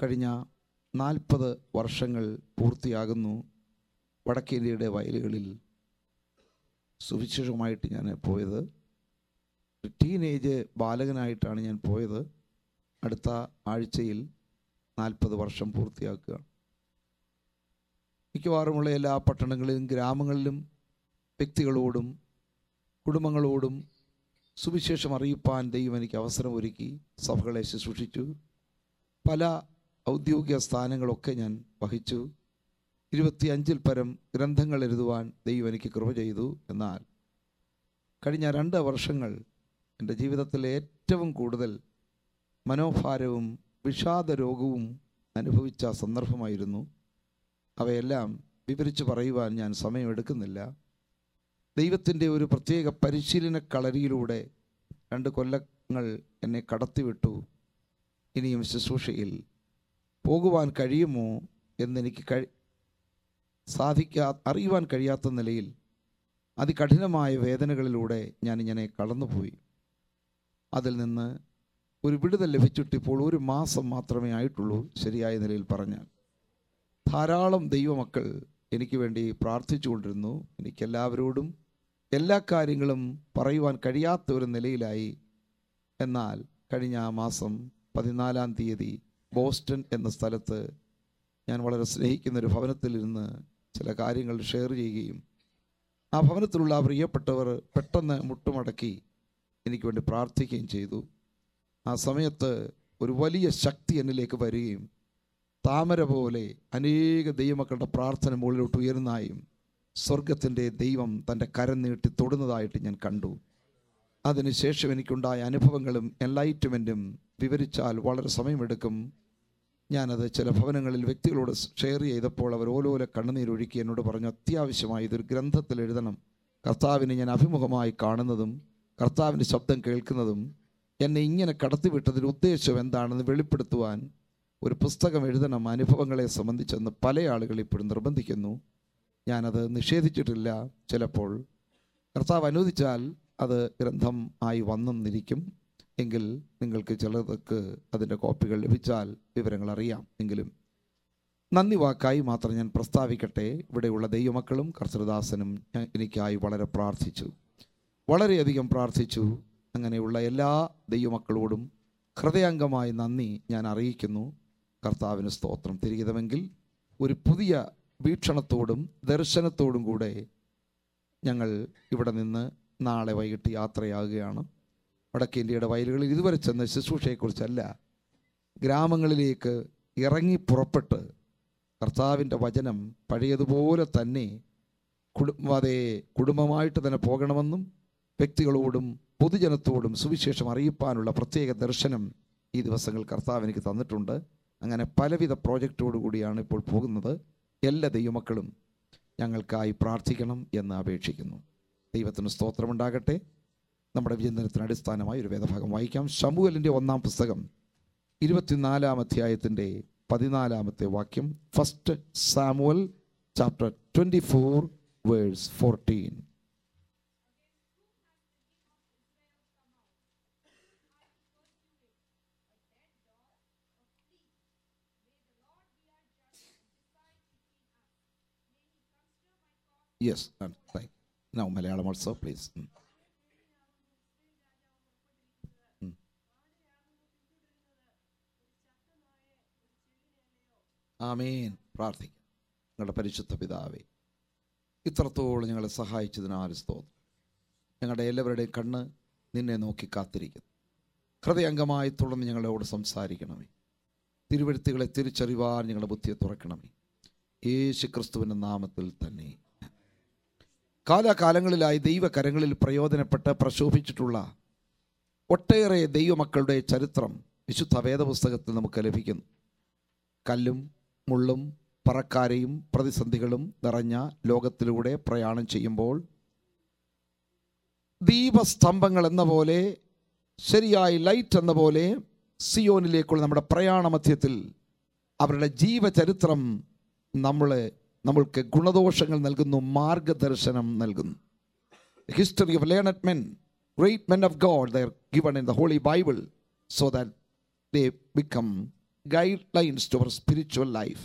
കഴിഞ്ഞ നാൽപ്പത് വർഷങ്ങൾ പൂർത്തിയാകുന്നു വടക്കേന്ത്യയുടെ വയലുകളിൽ സുവിശേഷമായിട്ട് ഞാൻ പോയത് ഒരു ടീനേജ് ബാലകനായിട്ടാണ് ഞാൻ പോയത് അടുത്ത ആഴ്ചയിൽ നാൽപ്പത് വർഷം പൂർത്തിയാക്കുക മിക്കവാറുമുള്ള എല്ലാ പട്ടണങ്ങളിലും ഗ്രാമങ്ങളിലും വ്യക്തികളോടും കുടുംബങ്ങളോടും സുവിശേഷം അറിയിപ്പാൻ ദൈവം എനിക്ക് അവസരം ഒരുക്കി സഭകളെ ശുശ്രൂഷിച്ചു പല ഔദ്യോഗിക സ്ഥാനങ്ങളൊക്കെ ഞാൻ വഹിച്ചു ഇരുപത്തിയഞ്ചിൽ പരം ഗ്രന്ഥങ്ങൾ എഴുതുവാൻ ദൈവം എനിക്ക് കൃപ ചെയ്തു എന്നാൽ കഴിഞ്ഞ രണ്ട് വർഷങ്ങൾ എൻ്റെ ജീവിതത്തിലെ ഏറ്റവും കൂടുതൽ മനോഭാരവും വിഷാദ രോഗവും അനുഭവിച്ച സന്ദർഭമായിരുന്നു അവയെല്ലാം വിവരിച്ച് പറയുവാൻ ഞാൻ സമയമെടുക്കുന്നില്ല ദൈവത്തിൻ്റെ ഒരു പ്രത്യേക പരിശീലന കളരിയിലൂടെ രണ്ട് കൊല്ലങ്ങൾ എന്നെ കടത്തിവിട്ടു ഇനിയും ശുശ്രൂഷയിൽ പോകുവാൻ കഴിയുമോ എന്നെനിക്ക് കഴി സാധിക്കാ അറിയുവാൻ കഴിയാത്ത നിലയിൽ അതികഠിനമായ വേദനകളിലൂടെ ഞാൻ ഇങ്ങനെ കടന്നുപോയി അതിൽ നിന്ന് ഒരു വിടുതൽ ലഭിച്ചിട്ട് ഇപ്പോൾ ഒരു മാസം മാത്രമേ ആയിട്ടുള്ളൂ ശരിയായ നിലയിൽ പറഞ്ഞാൽ ധാരാളം ദൈവമക്കൾ എനിക്ക് വേണ്ടി പ്രാർത്ഥിച്ചുകൊണ്ടിരുന്നു എനിക്കെല്ലാവരോടും എല്ലാ കാര്യങ്ങളും പറയുവാൻ കഴിയാത്ത ഒരു നിലയിലായി എന്നാൽ കഴിഞ്ഞ മാസം പതിനാലാം തീയതി ബോസ്റ്റൺ എന്ന സ്ഥലത്ത് ഞാൻ വളരെ സ്നേഹിക്കുന്ന ഒരു ഭവനത്തിലിരുന്ന് ചില കാര്യങ്ങൾ ഷെയർ ചെയ്യുകയും ആ ഭവനത്തിലുള്ള ആ പ്രിയപ്പെട്ടവർ പെട്ടെന്ന് മുട്ടുമടക്കി എനിക്ക് വേണ്ടി പ്രാർത്ഥിക്കുകയും ചെയ്തു ആ സമയത്ത് ഒരു വലിയ ശക്തി എന്നിലേക്ക് വരികയും താമര പോലെ അനേക ദൈവമക്കളുടെ പ്രാർത്ഥന മുകളിലോട്ട് ഉയർന്നായും സ്വർഗത്തിൻ്റെ ദൈവം തൻ്റെ കരം നീട്ടി തൊടുന്നതായിട്ട് ഞാൻ കണ്ടു അതിനുശേഷം എനിക്കുണ്ടായ അനുഭവങ്ങളും എൻലൈറ്റ്മെൻറ്റും വിവരിച്ചാൽ വളരെ സമയമെടുക്കും ഞാനത് ചില ഭവനങ്ങളിൽ വ്യക്തികളോട് ഷെയർ ചെയ്തപ്പോൾ അവർ ഓലോലെ കണ്ണുനീരൊഴുക്കി എന്നോട് പറഞ്ഞു അത്യാവശ്യമായി ഇതൊരു ഗ്രന്ഥത്തിൽ എഴുതണം കർത്താവിനെ ഞാൻ അഭിമുഖമായി കാണുന്നതും കർത്താവിൻ്റെ ശബ്ദം കേൾക്കുന്നതും എന്നെ ഇങ്ങനെ കടത്തിവിട്ടതിൻ്റെ ഉദ്ദേശം എന്താണെന്ന് വെളിപ്പെടുത്തുവാൻ ഒരു പുസ്തകം എഴുതണം അനുഭവങ്ങളെ സംബന്ധിച്ചെന്ന് പല ആളുകൾ ഇപ്പോഴും നിർബന്ധിക്കുന്നു ഞാനത് നിഷേധിച്ചിട്ടില്ല ചിലപ്പോൾ കർത്താവ് അനുവദിച്ചാൽ അത് ഗ്രന്ഥം ആയി വന്നെന്നിരിക്കും എങ്കിൽ നിങ്ങൾക്ക് ചിലർക്ക് അതിൻ്റെ കോപ്പികൾ ലഭിച്ചാൽ വിവരങ്ങൾ അറിയാം എങ്കിലും നന്ദി വാക്കായി മാത്രം ഞാൻ പ്രസ്താവിക്കട്ടെ ഇവിടെയുള്ള ദൈവമക്കളും കർത്തൃദാസനും ഞാൻ എനിക്കായി വളരെ പ്രാർത്ഥിച്ചു വളരെയധികം പ്രാർത്ഥിച്ചു അങ്ങനെയുള്ള എല്ലാ ദൈവമക്കളോടും ഹൃദയാംഗമായി നന്ദി ഞാൻ അറിയിക്കുന്നു കർത്താവിന് സ്തോത്രം തിരികിതമെങ്കിൽ ഒരു പുതിയ വീക്ഷണത്തോടും ദർശനത്തോടും കൂടെ ഞങ്ങൾ ഇവിടെ നിന്ന് നാളെ വൈകിട്ട് യാത്രയാകുകയാണ് വടക്കേ ഇന്ത്യയുടെ വയലുകളിൽ ഇതുവരെ ചെന്ന ശുശ്രൂഷയെക്കുറിച്ചല്ല ഗ്രാമങ്ങളിലേക്ക് ഇറങ്ങി പുറപ്പെട്ട് കർത്താവിൻ്റെ വചനം പഴയതുപോലെ തന്നെ കുടുംബാതെ കുടുംബമായിട്ട് തന്നെ പോകണമെന്നും വ്യക്തികളോടും പൊതുജനത്തോടും സുവിശേഷം അറിയിപ്പാനുള്ള പ്രത്യേക ദർശനം ഈ ദിവസങ്ങൾ കർത്താവ് എനിക്ക് തന്നിട്ടുണ്ട് അങ്ങനെ പലവിധ പ്രോജക്റ്റോടു കൂടിയാണ് ഇപ്പോൾ പോകുന്നത് എല്ലാ ദൈവമക്കളും ഞങ്ങൾക്കായി പ്രാർത്ഥിക്കണം എന്ന് അപേക്ഷിക്കുന്നു ദൈവത്തിന് സ്തോത്രമുണ്ടാകട്ടെ നമ്മുടെ വിചിന്തനത്തിന് അടിസ്ഥാനമായി ഒരു വേദഭാഗം വായിക്കാം ശമുവലിൻ്റെ ഒന്നാം പുസ്തകം ഇരുപത്തിനാലാം അധ്യായത്തിൻ്റെ പതിനാലാമത്തെ വാക്യം first Samuel chapter twenty four verse fourteen yes now Malayalam also please amen പ്രാർത്ഥിക്കാം ഞങ്ങളുടെ പരിശുദ്ധ പിതാവേ ഇത്രത്തോളം ഞങ്ങളെ സഹായിച്ചതിനാൽ സ്തോത്രം ഞങ്ങളുടെ എല്ലാവരുടെയും കണ്ണ് നിന്നെ നോക്കി കാത്തിരിക്കുന്നു ഹൃദയംഗമായി തുടർന്ന് ഞങ്ങളോട് സംസാരിക്കണമേ തിരുവഴുത്തുകളെ തിരിച്ചറിവാൻ ഞങ്ങളുടെ ബുദ്ധിയെ തുറക്കണമേ യേശു ക്രിസ്തുവിൻ്റെ നാമത്തിൽ തന്നെ കാലാകാലങ്ങളിലായി ദൈവകരങ്ങളിൽ പ്രയോജനപ്പെട്ട് പ്രശോഭിച്ചിട്ടുള്ള ഒട്ടേറെ ദൈവമക്കളുടെ ചരിത്രം വിശുദ്ധ വേദപുസ്തകത്തിൽ നമുക്ക് ലഭിക്കുന്നു കല്ലും മുള്ളും പറക്കാരെയും പ്രതിസന്ധികളും നിറഞ്ഞ ലോകത്തിലൂടെ പ്രയാണം ചെയ്യുമ്പോൾ ദീപസ്തംഭങ്ങൾ എന്ന പോലെ ശരിയായി ലൈറ്റ് എന്ന പോലെ സിയോനിലേക്കുള്ള നമ്മുടെ പ്രയാണ മധ്യത്തിൽ അവരുടെ ജീവചരിത്രം നമ്മളെ നമ്മൾക്ക് ഗുണദോഷങ്ങൾ നൽകുന്നു മാർഗദർശനം നൽകുന്നു history of learned men great men of God they're given in the holy Bible so that they become guidelines to our spiritual life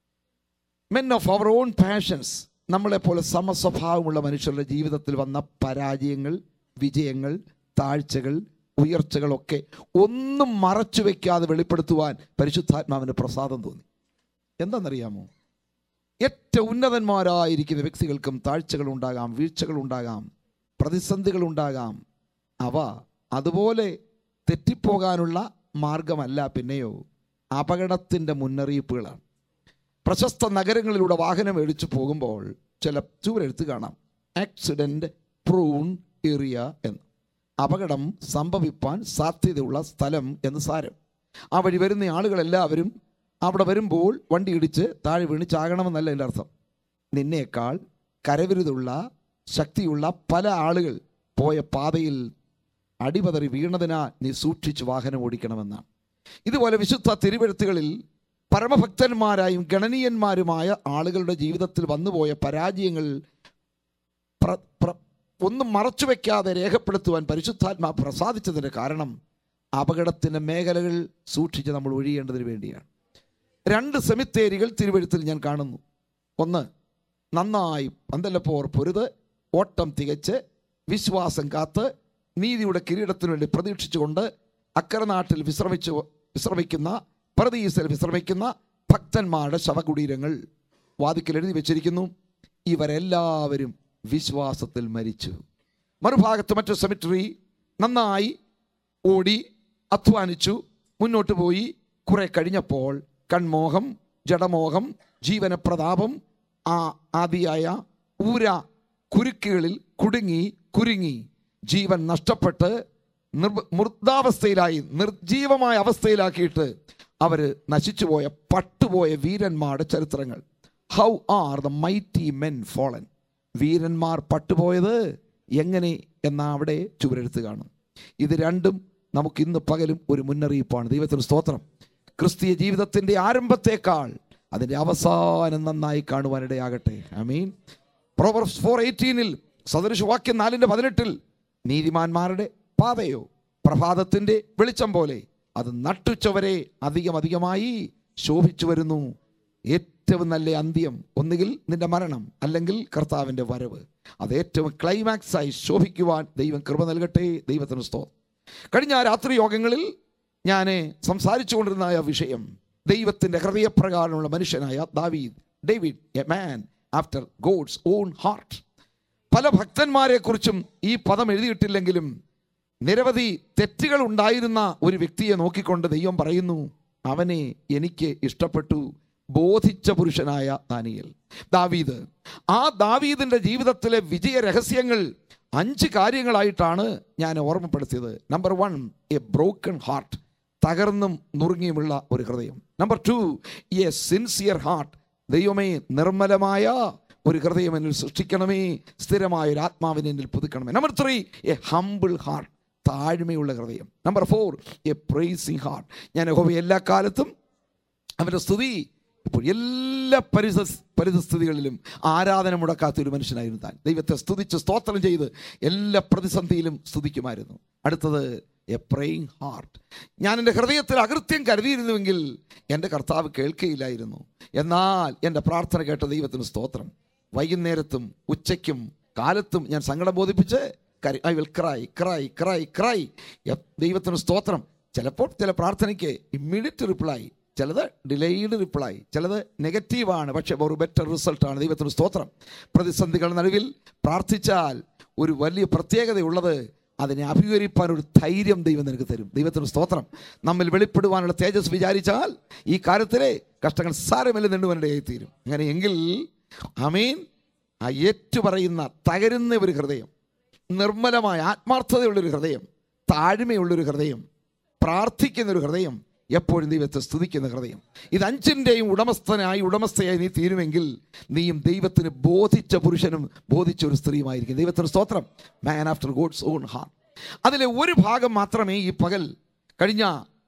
men of our own passions നമ്മളെപ്പോലെ സമസ്വഭാവമുള്ള മനുഷ്യരുടെ ജീവിതത്തിൽ വന്ന പരാജയങ്ങൾ വിജയങ്ങൾ താഴ്ചകൾ ഉയർച്ചകളൊക്കെ ഒന്നും മറച്ചു വെക്കാതെ വെളിപ്പെടുത്തുവാൻ പരിശുദ്ധാത്മാവിന് പ്രസാദം തോന്നി എന്താണെന്നറിയാമോ ഏറ്റവും ഉന്നതന്മാരായിരിക്കുന്ന വ്യക്തികൾക്കും താഴ്ചകൾ ഉണ്ടാകാം വീഴ്ചകൾ ഉണ്ടാകാം പ്രതിസന്ധികൾ ഉണ്ടാകാം അവ അതുപോലെ തെറ്റിപ്പോകാനുള്ള മാർഗമല്ല പിന്നെയോ അപകടത്തിൻ്റെ മുന്നറിയിപ്പുകളാണ് പ്രശസ്ത നഗരങ്ങളിലൂടെ വാഹനം മേടിച്ചു പോകുമ്പോൾ ചില ചുവരെഴുത്ത് കാണാം ആക്സിഡൻറ്റ് പ്രൂൺ ഏറിയ എന്ന് അപകടം സംഭവിപ്പാൻ സാധ്യതയുള്ള സ്ഥലം എന്ന് സാരം ആ വഴി വരുന്ന ആളുകളെല്ലാവരും അവിടെ വരുമ്പോൾ വണ്ടി ഇടിച്ച് താഴെ വീണ് ചാകണമെന്നല്ല എൻ്റെ അർത്ഥം നിന്നേക്കാൾ കരവിരുതുള്ള ശക്തിയുള്ള പല ആളുകൾ പോയ പാതയിൽ അടിപതറി വീണതിനാൽ നീ സൂക്ഷിച്ച് വാഹനം ഓടിക്കണമെന്നാണ് ഇതുപോലെ വിശുദ്ധ തിരുവെഴുത്തുകളിൽ പരമഭക്തന്മാരായും ഗണനീയന്മാരുമായ ആളുകളുടെ ജീവിതത്തിൽ വന്നുപോയ പരാജയങ്ങൾ പ്ര- പ്ര- ഒന്നും മറച്ചു വെക്കാതെ രേഖപ്പെടുത്തുവാൻ പരിശുദ്ധാത്മാ പ്രസാദിച്ചതിൻ്റെ കാരണം അപകടത്തിൻ്റെ മേഖലകൾ സൂക്ഷിച്ച് നമ്മൾ ഒഴിയേണ്ടതിന് വേണ്ടിയാണ് രണ്ട് സെമിത്തേരികൾ തിരുവഴുത്തിൽ ഞാൻ കാണുന്നു ഒന്ന് നന്നായി പന്തലപ്പോർ പൊരുത് ഓട്ടം തികച്ച് വിശ്വാസം കാത്ത് നീതിയുടെ കിരീടത്തിനു വേണ്ടി പ്രതീക്ഷിച്ചുകൊണ്ട് അക്കരെ നാട്ടിൽ വിശ്രമിച്ചു വിശ്രമിക്കുന്ന പ്രതീസിൽ വിശ്രമിക്കുന്ന ഭക്തന്മാരുടെ ശവകുടീരങ്ങൾ വാതിക്കൽ എഴുതി വെച്ചിരിക്കുന്നു ഇവരെല്ലാവരും വിശ്വാസത്തിൽ മരിച്ചു മറുഭാഗത്ത് മറ്റു സെമിറ്ററി നന്നായി ഓടി അധ്വാനിച്ചു മുന്നോട്ട് പോയി കുറെ കഴിഞ്ഞപ്പോൾ കൺമോഹം ജഡമോഹം ജീവനപ്രതാപം ആ ആദിയായ ഊര കുരുക്കുകളിൽ കുടുങ്ങി കുരുങ്ങി ജീവൻ നഷ്ടപ്പെട്ട് നിർബ- മൃതാവസ്ഥയിലായി നിർജീവമായ അവസ്ഥയിലാക്കിയിട്ട് അവർ നശിച്ചുപോയ പട്ടുപോയ വീരന്മാരുടെ ചരിത്രങ്ങൾ how are the mighty men fallen വീരന്മാർ പട്ടുപോയത് എങ്ങനെ എന്നാ അവിടെ ചുവരെഴുത്ത് കാണും ഇത് രണ്ടും നമുക്ക് ഇന്ന് പകലും ഒരു മുന്നറിയിപ്പാണ് ദൈവത്തിന് സ്തോത്രം ക്രിസ്തീയ ജീവിതത്തിൻ്റെ ആരംഭത്തേക്കാൾ അതിൻ്റെ അവസാനം നന്നായി കാണുവാനിടയാകട്ടെ ഐ മീൻ പ്രോവർബ്സ് ഫോർ എയ്റ്റീനിൽ സദൃശവാക്യം നാലിൻ്റെ പതിനെട്ടിൽ നീതിമാന്മാരുടെ പാതയോ പ്രഭാതത്തിൻ്റെ വെളിച്ചം പോലെ അത് നട്ടുച്ചവരെ അധികം അധികമായി ശോഭിച്ചു വരുന്നു ഏറ്റവും നല്ല അന്ത്യം ഒന്നുകിൽ നിന്റെ മരണം അല്ലെങ്കിൽ കർത്താവിൻ്റെ വരവ് അത് ഏറ്റവും ക്ലൈമാക്സായി ശോഭിക്കുവാൻ ദൈവം കൃപ നൽകട്ടെ ദൈവത്തിന് സ്തോത്രം കഴിഞ്ഞ രാത്രി യോഗങ്ങളിൽ ഞാൻ സംസാരിച്ചു കൊണ്ടിരുന്ന ആ വിഷയം ദൈവത്തിൻ്റെ ഹൃദയപ്രകാരമുള്ള മനുഷ്യനായ ദാവീദ് David a man after God's own heart പല ഭക്തന്മാരെക്കുറിച്ചും ഈ പദം എഴുതിയിട്ടില്ലെങ്കിലും നിരവധി തെറ്റുകൾ ഉണ്ടായിരുന്ന ഒരു വ്യക്തിയെ നോക്കിക്കൊണ്ട് ദൈവം പറയുന്നു അവനെ എനിക്ക് ഇഷ്ടപ്പെട്ടു ബോധിച്ച പുരുഷനായ ദാനിയേൽ ദാവീദ് ആ ദാവീദിന്റെ ജീവിതത്തിലെ വിജയ രഹസ്യങ്ങൾ അഞ്ച് കാര്യങ്ങളായിട്ടാണ് ഞാൻ ഓർമ്മപ്പെടുത്തിയത് number one a broken heart തകർന്നും നുറുങ്ങിയുമുള്ള ഒരു ഹൃദയം number two a sincere heart ദൈവമേ നിർമ്മലമായ ഒരു ഹൃദയം എന്നിൽ സൃഷ്ടിക്കണമേ സ്ഥിരമായ ഒരു ആത്മാവിനെ എന്നിൽ പുതുക്കണമേ number three a humble heart താഴ്മയുള്ള ഹൃദയം number four a praising heart ഞാൻ യഹോവ എല്ലാ കാലത്തും അവൻ്റെ സ്തുതി ഇപ്പോൾ എല്ലാ പരിസ പരിതസ്ഥിതികളിലും ആരാധന മുടക്കാത്ത ഒരു മനുഷ്യനായിരുന്നു താൻ ദൈവത്തെ സ്തുതിച്ച് സ്തോത്രം ചെയ്ത് എല്ലാ പ്രതിസന്ധിയിലും സ്തുതിക്കുമായിരുന്നു അടുത്തത് എ പ്രേയിങ് ഹാർട്ട് ഞാൻ എൻ്റെ ഹൃദയത്തിൽ അകൃത്യം കരുതിയിരുന്നുവെങ്കിൽ എൻ്റെ കർത്താവ് കേൾക്കുകയില്ലായിരുന്നു എന്നാൽ എൻ്റെ പ്രാർത്ഥന കേട്ട ദൈവത്തിന് സ്തോത്രം വൈകുന്നേരത്തും ഉച്ചയ്ക്കും കാലത്തും ഞാൻ സങ്കടം ബോധിപ്പിച്ച് I will cry cry cry cry ദൈവത്തിന് സ്തോത്രം ചിലപ്പോൾ ചില പ്രാർത്ഥനയ്ക്ക് ഇമ്മീഡിയറ്റ് റിപ്ലൈ ചിലത് ഡിലേയ്ഡ് റിപ്ലൈ ചിലത് നെഗറ്റീവാണ് പക്ഷേ ഒരു ബെറ്റർ റിസൾട്ടാണ് ദൈവത്തിന് സ്തോത്രം പ്രതിസന്ധികൾ നടുവിൽ പ്രാർത്ഥിച്ചാൽ ഒരു വലിയ പ്രത്യേകതയുള്ളത് അതിനെ അഭിമുഖീകരിപ്പാൻ ഒരു ധൈര്യം ദൈവം നിനക്ക് തരും ദൈവത്തിന് സ്തോത്രം നമ്മിൽ വെളിപ്പെടുവാനുള്ള തേജസ് വിചാരിച്ചാൽ ഈ കാര്യത്തിലെ കഷ്ടങ്ങൾ സാരമല്ല നെണ്ടുവനിടയായി തീരും അങ്ങനെയെങ്കിൽ അമീൻ ആ ഏറ്റുപറയുന്ന തകരുന്ന ഒരു ഹൃദയം നിർമ്മലമായ ആത്മാർത്ഥതയുള്ളൊരു ഹൃദയം താഴ്മയുള്ളൊരു ഹൃദയം പ്രാർത്ഥിക്കുന്ന ഒരു ഹൃദയം എപ്പോഴും ദൈവത്തെ സ്തുതിക്കുന്ന ഹൃദയം ഇത് അഞ്ചിൻ്റെയും ഉടമസ്ഥനായി ഉടമസ്ഥയായി നീ തീരുമെങ്കിൽ നീയും ദൈവത്തിന് ബോധിച്ച പുരുഷനും ബോധിച്ച ഒരു സ്ത്രീയുമായിരിക്കും ദൈവത്തിന് സ്തോത്രം man after God's own heart അതിലെ ഒരു ഭാഗം മാത്രമേ ഈ പകൽ കഴിഞ്ഞ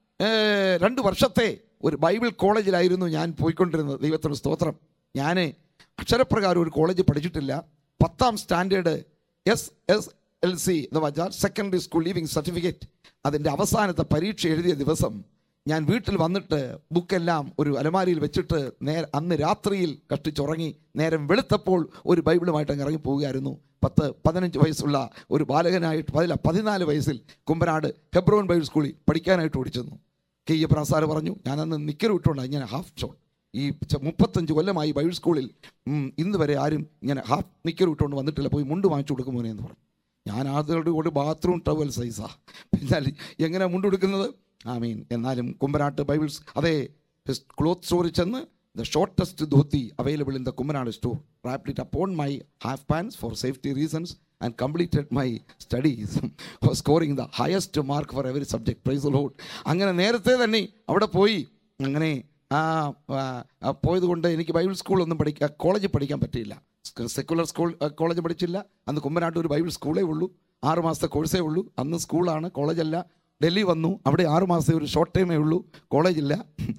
ഏർ, രണ്ട് വർഷത്തെ ഒരു ബൈബിൾ കോളേജിലായിരുന്നു ഞാൻ പോയിക്കൊണ്ടിരുന്നത് ദൈവത്തിന് സ്തോത്രം ഞാൻ അക്ഷരപ്രകാരം ഒരു കോളേജ് പഠിച്ചിട്ടില്ല പത്താം standard S S L C എന്ന് വെച്ചാൽ സെക്കൻഡറി സ്കൂൾ ലീവിംഗ് സർട്ടിഫിക്കറ്റ് അതിൻ്റെ അവസാനത്തെ പരീക്ഷ എഴുതിയ ദിവസം ഞാൻ വീട്ടിൽ വന്നിട്ട് ബുക്കെല്ലാം ഒരു അലമാരിയിൽ വെച്ചിട്ട് നേ അന്ന് രാത്രിയിൽ കഷ്ടിച്ചുറങ്ങി നേരം വെളുത്തപ്പോൾ ഒരു ബൈബിളുമായിട്ട് അങ്ങ് ഇറങ്ങി പോവുകയായിരുന്നു പത്ത് പതിനഞ്ച് വയസ്സുള്ള ഒരു ബാലകനായിട്ട് പതില പതിനാല് വയസ്സിൽ കുമ്പനാട് ഹെബ്രോൻ ബൈബിൾ സ്കൂളിൽ പഠിക്കാനായിട്ട് ഓടിച്ചെന്നു കെ ഇ പ്രാസാർ പറഞ്ഞു ഞാനന്ന് നിക്കർ വിട്ടുകൊണ്ടാണ് ഇങ്ങനെ ഹാഫ് ഷോട്ട് ഈ ച- മുപ്പത്തഞ്ച് കൊല്ലമായി ബൈബിൾ സ്കൂളിൽ ഉം, ഇന്ന് വരെ ആരും ഇങ്ങനെ ഹാഫ് നിക്കർ വിട്ടുകൊണ്ട് വന്നിട്ടില്ല പോയി മുണ്ട് വാങ്ങിച്ചു കൊടുക്കുമോനെ എന്ന് പറഞ്ഞു ഞാൻ ആദ്യമായിട്ട് കൂടി ബാത്റൂം ടവൽ സൈസാ എന്നാൽ എങ്ങനെ മുണ്ടെടുക്കുന്നത് ആ മീൻ എന്നാലും കുമ്പനാട്ട് ബൈബിൾസ് അതേ ക്ലോത്ത് സ്റ്റോറിൽ ചെന്ന് the shortest dhoti available in the Kumbanad store wrapped it upon my half pants for safety reasons and completed my studies scoring the highest mark for every subject praise Lord അങ്ങനെ നേരത്തെ തന്നെ അവിടെ പോയി അങ്ങനെ ആ ആ, ആ, പോയത് കൊണ്ട് എനിക്ക് ബൈബിൾ സ്കൂളൊന്നും പഠിക്കാൻ കോളേജിൽ പഠിക്കാൻ പറ്റിയില്ല സെക്കുലർ സ്കൂൾ കോളേജ് പഠിച്ചില്ല അന്ന് കുമ്പനാട്ട് ഒരു ബൈബിൾ സ്കൂളേ ഉള്ളൂ ആറ് മാസത്തെ കോഴ്സേ ഉള്ളൂ അന്ന് സ്കൂളാണ് കോളേജല്ല ഡൽഹി വന്നു അവിടെ ആറ് മാസത്തെ ഒരു ഷോർട്ട് ടൈമേ ഉള്ളൂ കോളേജില്ല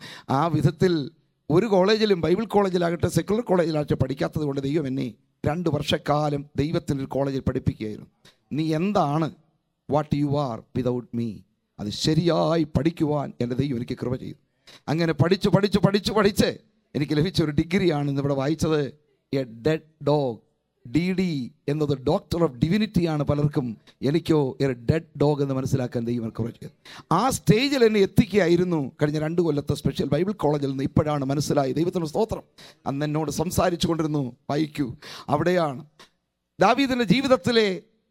ആ വിധത്തിൽ ഒരു കോളേജിലും ബൈബിൾ കോളേജിലാകട്ടെ സെക്കുലർ കോളേജിലാകട്ടെ പഠിക്കാത്തത് കൊണ്ട് ദൈവം എന്നെ രണ്ട് വർഷക്കാലം ദൈവത്തിൻ്റെ ഒരു കോളേജിൽ പഠിപ്പിക്കുകയായിരുന്നു നീ എന്താണ് what you are without me അത് ശരിയായി പഠിക്കുവാൻ എൻ്റെ ദൈവം എനിക്ക് കൃപ ചെയ്തു അങ്ങനെ പഠിച്ചു പഠിച്ചു പഠിച്ചു പഠിച്ച് എനിക്ക് ലഭിച്ച ഒരു ഡിഗ്രിയാണ് ഇന്നിവിടെ വായിച്ചത് a dead dog D D എന്നത് ഡോക്ടർ ഓഫ് ഡിവിനിറ്റി ആണ് പലർക്കും എനിക്കോ എ ഡെഡ് ഡോഗ് എന്ന് മനസ്സിലാക്കാൻ ദൈവം കൃപ ചെയ്തു ആ സ്റ്റേജിൽ എന്നെ എത്തിക്കുകയായിരുന്നു കഴിഞ്ഞ രണ്ട് കൊല്ലത്തെ സ്പെഷ്യൽ ബൈബിൾ കോളേജിൽ നിന്ന് ഇപ്പോഴാണ് മനസ്സിലായി ദൈവത്തിന് സ്തോത്രം അന്ന് എന്നോട് സംസാരിച്ചു കൊണ്ടിരുന്നു വായിക്കൂ അവിടെയാണ് ദാവീദിൻ്റെ ജീവിതത്തിലെ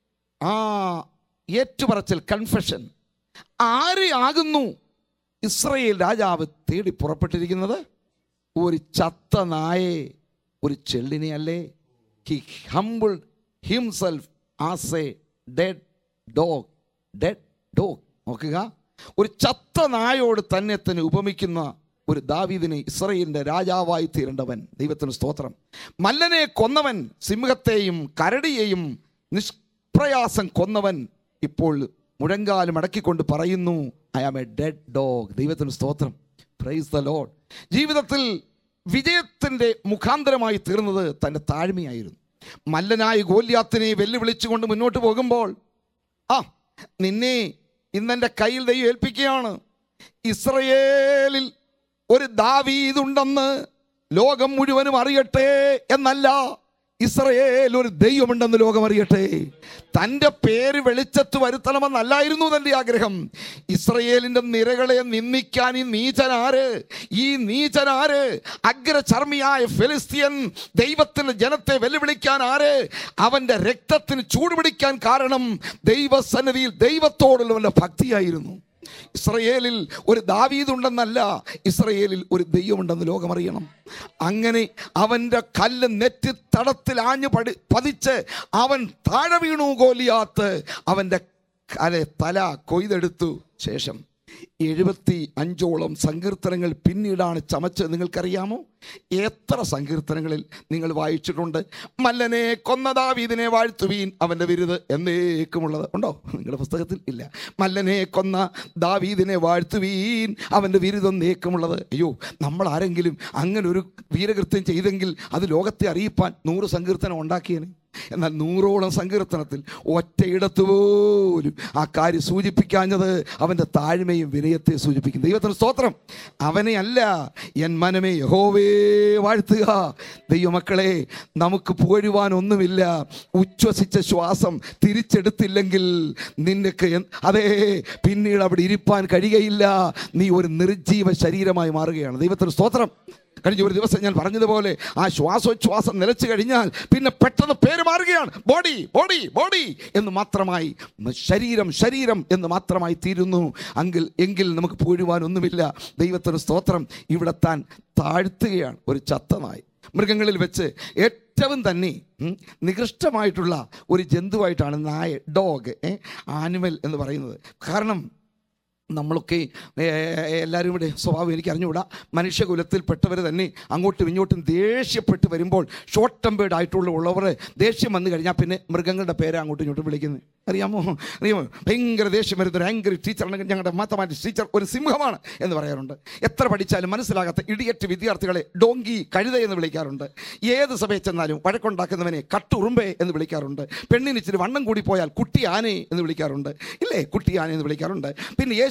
ആ ഏറ്റുപറച്ചൽ കൺഫെഷൻ ആരെയാകുന്നു ഇസ്രയേൽ രാജാവ് തേടി പുറപ്പെട്ടിരിക്കുന്നത് ഒരു ചത്ത നായെ ഒരു ചെള്ളിനെ അല്ലേ he humble himself as a dead dog dead dog നോക്കുക ഒരു ചത്ത നായോട് തന്നെ തന്നെ ഉപമിക്കുന്ന ഒരു ദാവീദിനെ ഇസ്രയേലിന്റെ രാജാവായി തീരേണ്ടവൻ ദൈവത്തിന് സ്തോത്രം മല്ലനെ കൊന്നവൻ സിംഹത്തെയും കരടിയെയും നിഷ്പ്രയാസം കൊന്നവൻ ഇപ്പോൾ മുഴങ്കാലും അടക്കിക്കൊണ്ട് പറയുന്നു I am a dead dog ദൈവത്തിന് സ്തോത്രം പ്രൈസ് ദ ലോഡ് ജീവിതത്തിൽ വിജയത്തിൻ്റെ മുഖാന്തരമായി തീർന്നത് തൻ്റെ താഴ്മയായിരുന്നു മല്ലനായി ഗോല്യാത്തിനെ വെല്ലുവിളിച്ചുകൊണ്ട് മുന്നോട്ട് പോകുമ്പോൾ ആ നിന്നെ ഇന്നെൻ്റെ കയ്യിൽ ദൈവം ഏൽപ്പിക്കുകയാണ് ഇസ്രയേലിൽ ഒരു ദാവീദുണ്ടെന്ന് ലോകം മുഴുവനും അറിയട്ടെ എന്നല്ല ഇസ്രയേൽ ഒരു ദൈവമുണ്ടെന്ന് ലോകം അറിയട്ടെ തൻ്റെ പേര് വെളിച്ചത്ത് വരുത്തണമെന്നല്ലായിരുന്നു തൻ്റെ ആഗ്രഹം ഇസ്രയേലിൻ്റെ നിരകളെ നിന്ദിക്കാൻ ഈ നീചനാര് ഈ നീചനാര് അഗ്രചർമ്മിയായ ഫെലിസ്തീൻ ദൈവത്തിൻ്റെ ജനത്തെ വെല്ലുവിളിക്കാൻ ആര് അവൻ്റെ രക്തത്തിന് ചൂടുപിടിക്കാൻ കാരണം ദൈവസന്നിധിയിൽ ദൈവത്തോടുള്ളവൻ്റെ ഭക്തിയായിരുന്നു ഇസ്രയേലിൽ ഒരു ദാവീദുണ്ടെന്നല്ല ഇസ്രയേലിൽ ഒരു ദൈവമുണ്ടെന്ന് ലോകമറിയണം അങ്ങനെ അവൻ്റെ കല്ല് നെറ്റി തടത്തിൽ ആഞ്ഞു പടി പതിച്ച് അവൻ താഴെ വീണു ഗോലിയാത്ത് അവൻ്റെ കല തല കൊയ്തെടുത്തു ശേഷം എഴുപത്തി അഞ്ചോളം സങ്കീർത്തനങ്ങൾ പിന്നീടാണ് ചമച്ചത് നിങ്ങൾക്കറിയാമോ എത്ര സങ്കീർത്തനങ്ങളിൽ നിങ്ങൾ വായിച്ചിട്ടുണ്ട് മല്ലനെ കൊന്ന ദാവീദിനെ വാഴ്ത്തുവീൻ അവൻ്റെ വിരുത് എന്നേക്കുമുള്ളത് ഉണ്ടോ നിങ്ങളുടെ പുസ്തകത്തിൽ ഇല്ല മല്ലനെ കൊന്ന ദാവീദിനെ വാഴ്ത്തുവീൻ അവൻ്റെ വിരുദം നേക്കുമുള്ളത് അയ്യോ നമ്മൾ ആരെങ്കിലും അങ്ങനെ ഒരു വീരകൃത്യം ചെയ്തെങ്കിൽ അത് ലോകത്തെ അറിയിപ്പാൻ നൂറ് സങ്കീർത്തനം ഉണ്ടാക്കിയേനെ എന്നാൽ നൂറോളം സങ്കീർത്തനത്തിൽ ഒറ്റയിടത്ത് പോലും ആ കാര്യം സൂചിപ്പിക്കാഞ്ഞത് അവൻ്റെ താഴ്മയും വിനയത്തെ സൂചിപ്പിക്കും ദൈവത്തിന് സ്തോത്രം അവനെ അല്ല എൻ മനമേ യഹോവേ വാഴ്ത്തുക ദൈവമക്കളെ നമുക്ക് പുകഴുവാൻ ഒന്നുമില്ല ഉച്ഛ്വസിച്ച ശ്വാസം തിരിച്ചെടുത്തില്ലെങ്കിൽ നിനക്ക് എന്ത്- അതേ പിന്നീട് അവിടെ ഇരിപ്പാൻ കഴിയുകയില്ല നീ ഒരു നിർജീവ ശരീരമായി മാറുകയാണ് ദൈവത്തിന് സ്തോത്രം കഴിഞ്ഞ ഒരു ദിവസം ഞാൻ പറഞ്ഞതുപോലെ ആ ശ്വാസോച്ഛ്വാസം നിലച്ചു കഴിഞ്ഞാൽ പിന്നെ പെട്ടെന്ന് പേര് മാറുകയാണ് ബോഡി ബോഡി ബോഡി എന്ന് മാത്രമായി ശരീരം ശരീരം എന്ന് മാത്രമായി തീരുന്നു എങ്കിൽ എങ്കിൽ നമുക്ക് പൂഴുവാനൊന്നുമില്ല ദൈവത്തിന് സ്തോത്രം ഇവിടെ താൻ താഴ്ത്തുകയാണ് ഒരു ചത്തനായി മൃഗങ്ങളിൽ വെച്ച് ഏറ്റവും തന്നെ ഉം, നികൃഷ്ടമായിട്ടുള്ള ഒരു ജന്തുവായിട്ടാണ് നായ ഡോഗ് ആനിമൽ എന്ന് പറയുന്നത് കാരണം നമ്മളൊക്കെ ഏ, എല്ലാവരും ഇവിടെ സ്വഭാവം എനിക്ക് അറിഞ്ഞുകൂടാ മനുഷ്യകുലത്തിൽപ്പെട്ടവർ തന്നെ അങ്ങോട്ടും ഇങ്ങോട്ടും ദേഷ്യപ്പെട്ട് വരുമ്പോൾ ഷോർട്ട് ടെമ്പേർഡ് ആയിട്ടുള്ള ഉള്ളവർ ദേഷ്യം വന്നു കഴിഞ്ഞാൽ പിന്നെ മൃഗങ്ങളുടെ പേരെ അങ്ങോട്ടും ഇങ്ങോട്ടും വിളിക്കുന്നത് അറിയാമോ അറിയാമോ ഭയങ്കര ദേഷ്യം വരുന്ന ഒരു ആങ്കർ ടീച്ചറാണെങ്കിൽ ഞങ്ങളുടെ മാത്തമാറ്റിക്സ് ടീച്ചർ ഒരു സിംഹമാണ് എന്ന് പറയാറുണ്ട് എത്ര പഠിച്ചാലും മനസ്സിലാകാത്ത ഇടിയറ്റ് വിദ്യാർത്ഥികളെ ഡോങ്കി കഴുത എന്ന് വിളിക്കാറുണ്ട് ഏത് സഭയിൽ ചെന്നാലും വഴക്കുണ്ടാക്കുന്നവനെ കട്ടുറുമ്പേ എന്ന് വിളിക്കാറുണ്ട് പെണ്ണിന് ഇച്ചിരി വണ്ണം കൂടി പോയാൽ കുട്ടി ആനെ എന്ന് വിളിക്കാറുണ്ട് ഇല്ലേ കുട്ടി ആന എന്ന് വിളിക്കാറുണ്ട് പിന്നെ യേശു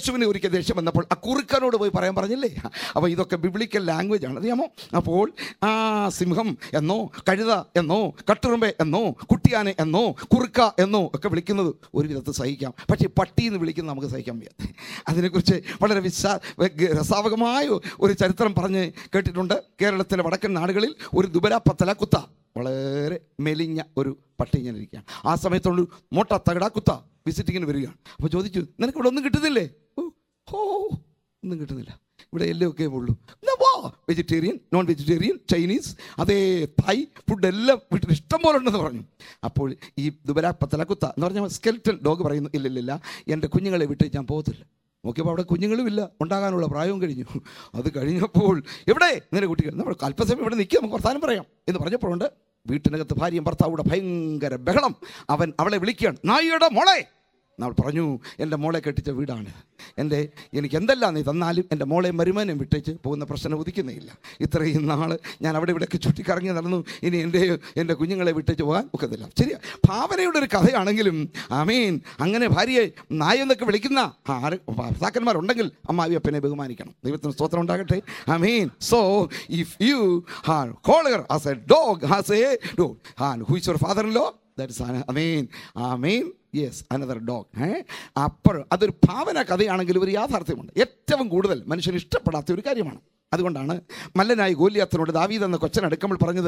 യേശുവിനെ ഒരിക്കൽ ദേഷ്യം വന്നപ്പോൾ ആ കുറുക്കനോട് പോയി പറയാൻ പറഞ്ഞില്ലേ അപ്പോൾ ഇതൊക്കെ ബിബ്ലിക്കൽ ലാംഗ്വേജ് ആണ് അറിയാമോ അപ്പോൾ ആ സിംഹം എന്നോ കഴുത എന്നോ കട്ടുറുമ്പെ എന്നോ കുട്ടിയാനെ എന്നോ കുറുക്ക എന്നോ ഒക്കെ വിളിക്കുന്നത് ഒരു വിധത്തിൽ സഹിക്കാം പക്ഷേ പട്ടി എന്ന് വിളിക്കുന്നത് നമുക്ക് സഹിക്കാൻ വയ്യാത്ത അതിനെക്കുറിച്ച് വളരെ വിശാ രസാവകമായ ഒരു ചരിത്രം പറഞ്ഞ് കേട്ടിട്ടുണ്ട് കേരളത്തിലെ വടക്കൻ നാടുകളിൽ ഒരു ദുബരാപ്പത്തല കുത്ത വളരെ മെലിഞ്ഞ ഒരു പട്ടി ഇങ്ങനെ ഇരിക്കുകയാണ് ആ സമയത്തുള്ള മോട്ട തകടാ കുത്ത വിസിറ്റിങ്ങിന് വരികയാണ് അപ്പോൾ ചോദിച്ചു നിനക്ക് ഇവിടെ ഒന്നും കിട്ടുന്നില്ലേ ഓ ഹോ ഒന്നും കിട്ടുന്നില്ല ഇവിടെ എല്ലാം ഒക്കെ ഉള്ളൂ എന്നാ വാ വെജിറ്റേറിയൻ നോൺ വെജിറ്റേറിയൻ ചൈനീസ് അതേ തായ് ഫുഡ് എല്ലാം വീട്ടിൽ ഇഷ്ടം പോലെ ഉണ്ടെന്ന് പറഞ്ഞു അപ്പോൾ ഈ ദുബരാ പത്തലക്കുത്ത എന്ന് പറഞ്ഞാൽ സ്കെൽറ്റൻ ഡോഗ് പറയുന്നു ഇല്ല ഇല്ല ഇല്ല എൻ്റെ കുഞ്ഞുങ്ങളെ വിട്ട് ഞാൻ പോകത്തില്ല നോക്കിയപ്പോൾ അവിടെ കുഞ്ഞുങ്ങളും ഇല്ല ഉണ്ടാകാനുള്ള പ്രായവും കഴിഞ്ഞു അത് കഴിഞ്ഞപ്പോൾ എവിടെ നിന്റെ കുട്ടികൾ നമ്മൾ അല്പസമയം ഇവിടെ നിൽക്കുക നമുക്ക് വർത്താനം പറയാം എന്ന് പറഞ്ഞപ്പോഴുണ്ട് വീട്ടിനകത്ത് ഭാര്യയും ഭർത്താവൂടെ ഭയങ്കര ബഹളം അവൻ അവളെ വിളിക്കുകയാണ് നായിയുടെ മോളെ നമ്മൾ പറഞ്ഞു എൻ്റെ മോളെ കെട്ടിച്ച വീടാണ് എൻ്റെ എനിക്ക് എന്തെല്ലാം നീ തന്നാലും എൻ്റെ മോളെ മരുമാനം വിട്ടേച്ച് പോകുന്ന പ്രശ്നം ഉദിക്കുന്നേ ഇല്ല ഇത്രയും നാൾ ഞാൻ അവിടെ ഇവിടെയൊക്കെ ചുറ്റിക്കറങ്ങി നടന്നു ഇനി എൻ്റെ എൻ്റെ കുഞ്ഞുങ്ങളെ വിട്ടേച്ച് പോകാൻ ഒക്കത്തില്ല ശരിയാ ഭാവനയുടെ ഒരു കഥയാണെങ്കിലും ആമീൻ അങ്ങനെ ഭാര്യയെ നായ എന്നൊക്കെ വിളിക്കുന്ന ആര് ഭർത്താക്കന്മാരുണ്ടെങ്കിൽ അമ്മാവി അപ്പനെ ബഹുമാനിക്കണം ദൈവത്തിന് സ്തോത്രം ഉണ്ടാകട്ടെ ആമീൻ സോ ഇഫ് യു ഹാൻ collar as a dog has a dog ഹാൻ who is your father law that's ആമീൻ ആമീൻ യെസ് അനദർ ഡോഗ് ഏ അപ്പോൾ അതൊരു ഭാവന കഥയാണെങ്കിലും ഒരു യാഥാർത്ഥ്യമുണ്ട് ഏറ്റവും കൂടുതൽ മനുഷ്യന് ഇഷ്ടപ്പെടാത്ത ഒരു കാര്യമാണ് അതുകൊണ്ടാണ് മല്ലനായി ഗോലിയാത്തനോട് ദാവീദ് എന്ന കൊച്ചൻ അടുക്കുമ്പോൾ പറഞ്ഞത്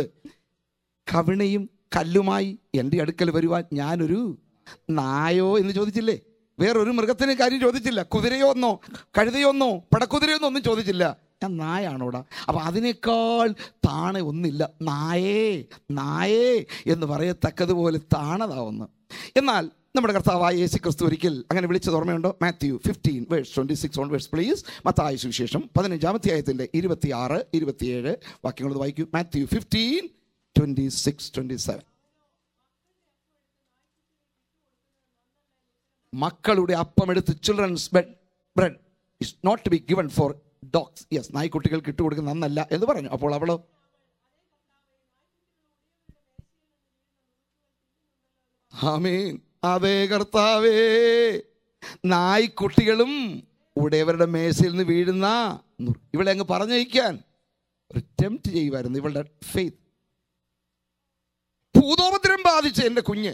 കവിണയും കല്ലുമായി എൻ്റെ അടുക്കൽ വരുവാൻ ഞാനൊരു നായോ എന്ന് ചോദിച്ചില്ലേ വേറൊരു മൃഗത്തിന് കാര്യം ചോദിച്ചില്ല കുതിരയോ ഒന്നോ കഴുതയോ ഒന്നോ പടക്കുതിരയോ ഒന്നോ ഒന്നും ചോദിച്ചില്ല ഞാൻ നായാണോടാ അപ്പം അതിനേക്കാൾ താണ ഒന്നില്ല നായേ നായേ എന്ന് പറയത്തക്കതുപോലെ താണതാവുന്നു എന്നാൽ നമ്മുടെ കർത്താവായ യേശു ക്രിസ്തു ഒരിക്കൽ അങ്ങനെ വിളിച്ചത് ഓർമ്മയുണ്ടോ Matthew fifteen verse twenty six on verse please മത്തായ സുവിശേഷം പതിനഞ്ചാമത്തെ ആയത്തിൻ്റെ ഇരുപത്തിയാറ് ഇരുപത്തിയേഴ് വാക്യങ്ങൾ വായിക്കൂ Matthew fifteen twenty six twenty seven മക്കളുടെ അപ്പമെടുത്ത് children's bed bread is not to be given for dogs yes നായ്ക്കുട്ടികൾക്ക് ഇട്ടുകൊടുക്കുന്ന നന്നല്ല എന്ന് പറഞ്ഞു അപ്പോൾ അവളോ ആമീൻ അതേ കർത്താവേ നായ്ക്കുട്ടികളും ഉടയവരുടെ മേശയിൽ നിന്ന് വീഴുന്ന നുർ- ഇവളെ അങ്ങ് പറഞ്ഞയക്കാൻ ഒരു ടെംപ്റ്റ് ചെയ്യുമായിരുന്നു ഇവളുടെ ഫെയ്ത്ത് ഭൂതോപദ്രം ബാധിച്ച എൻ്റെ കുഞ്ഞ്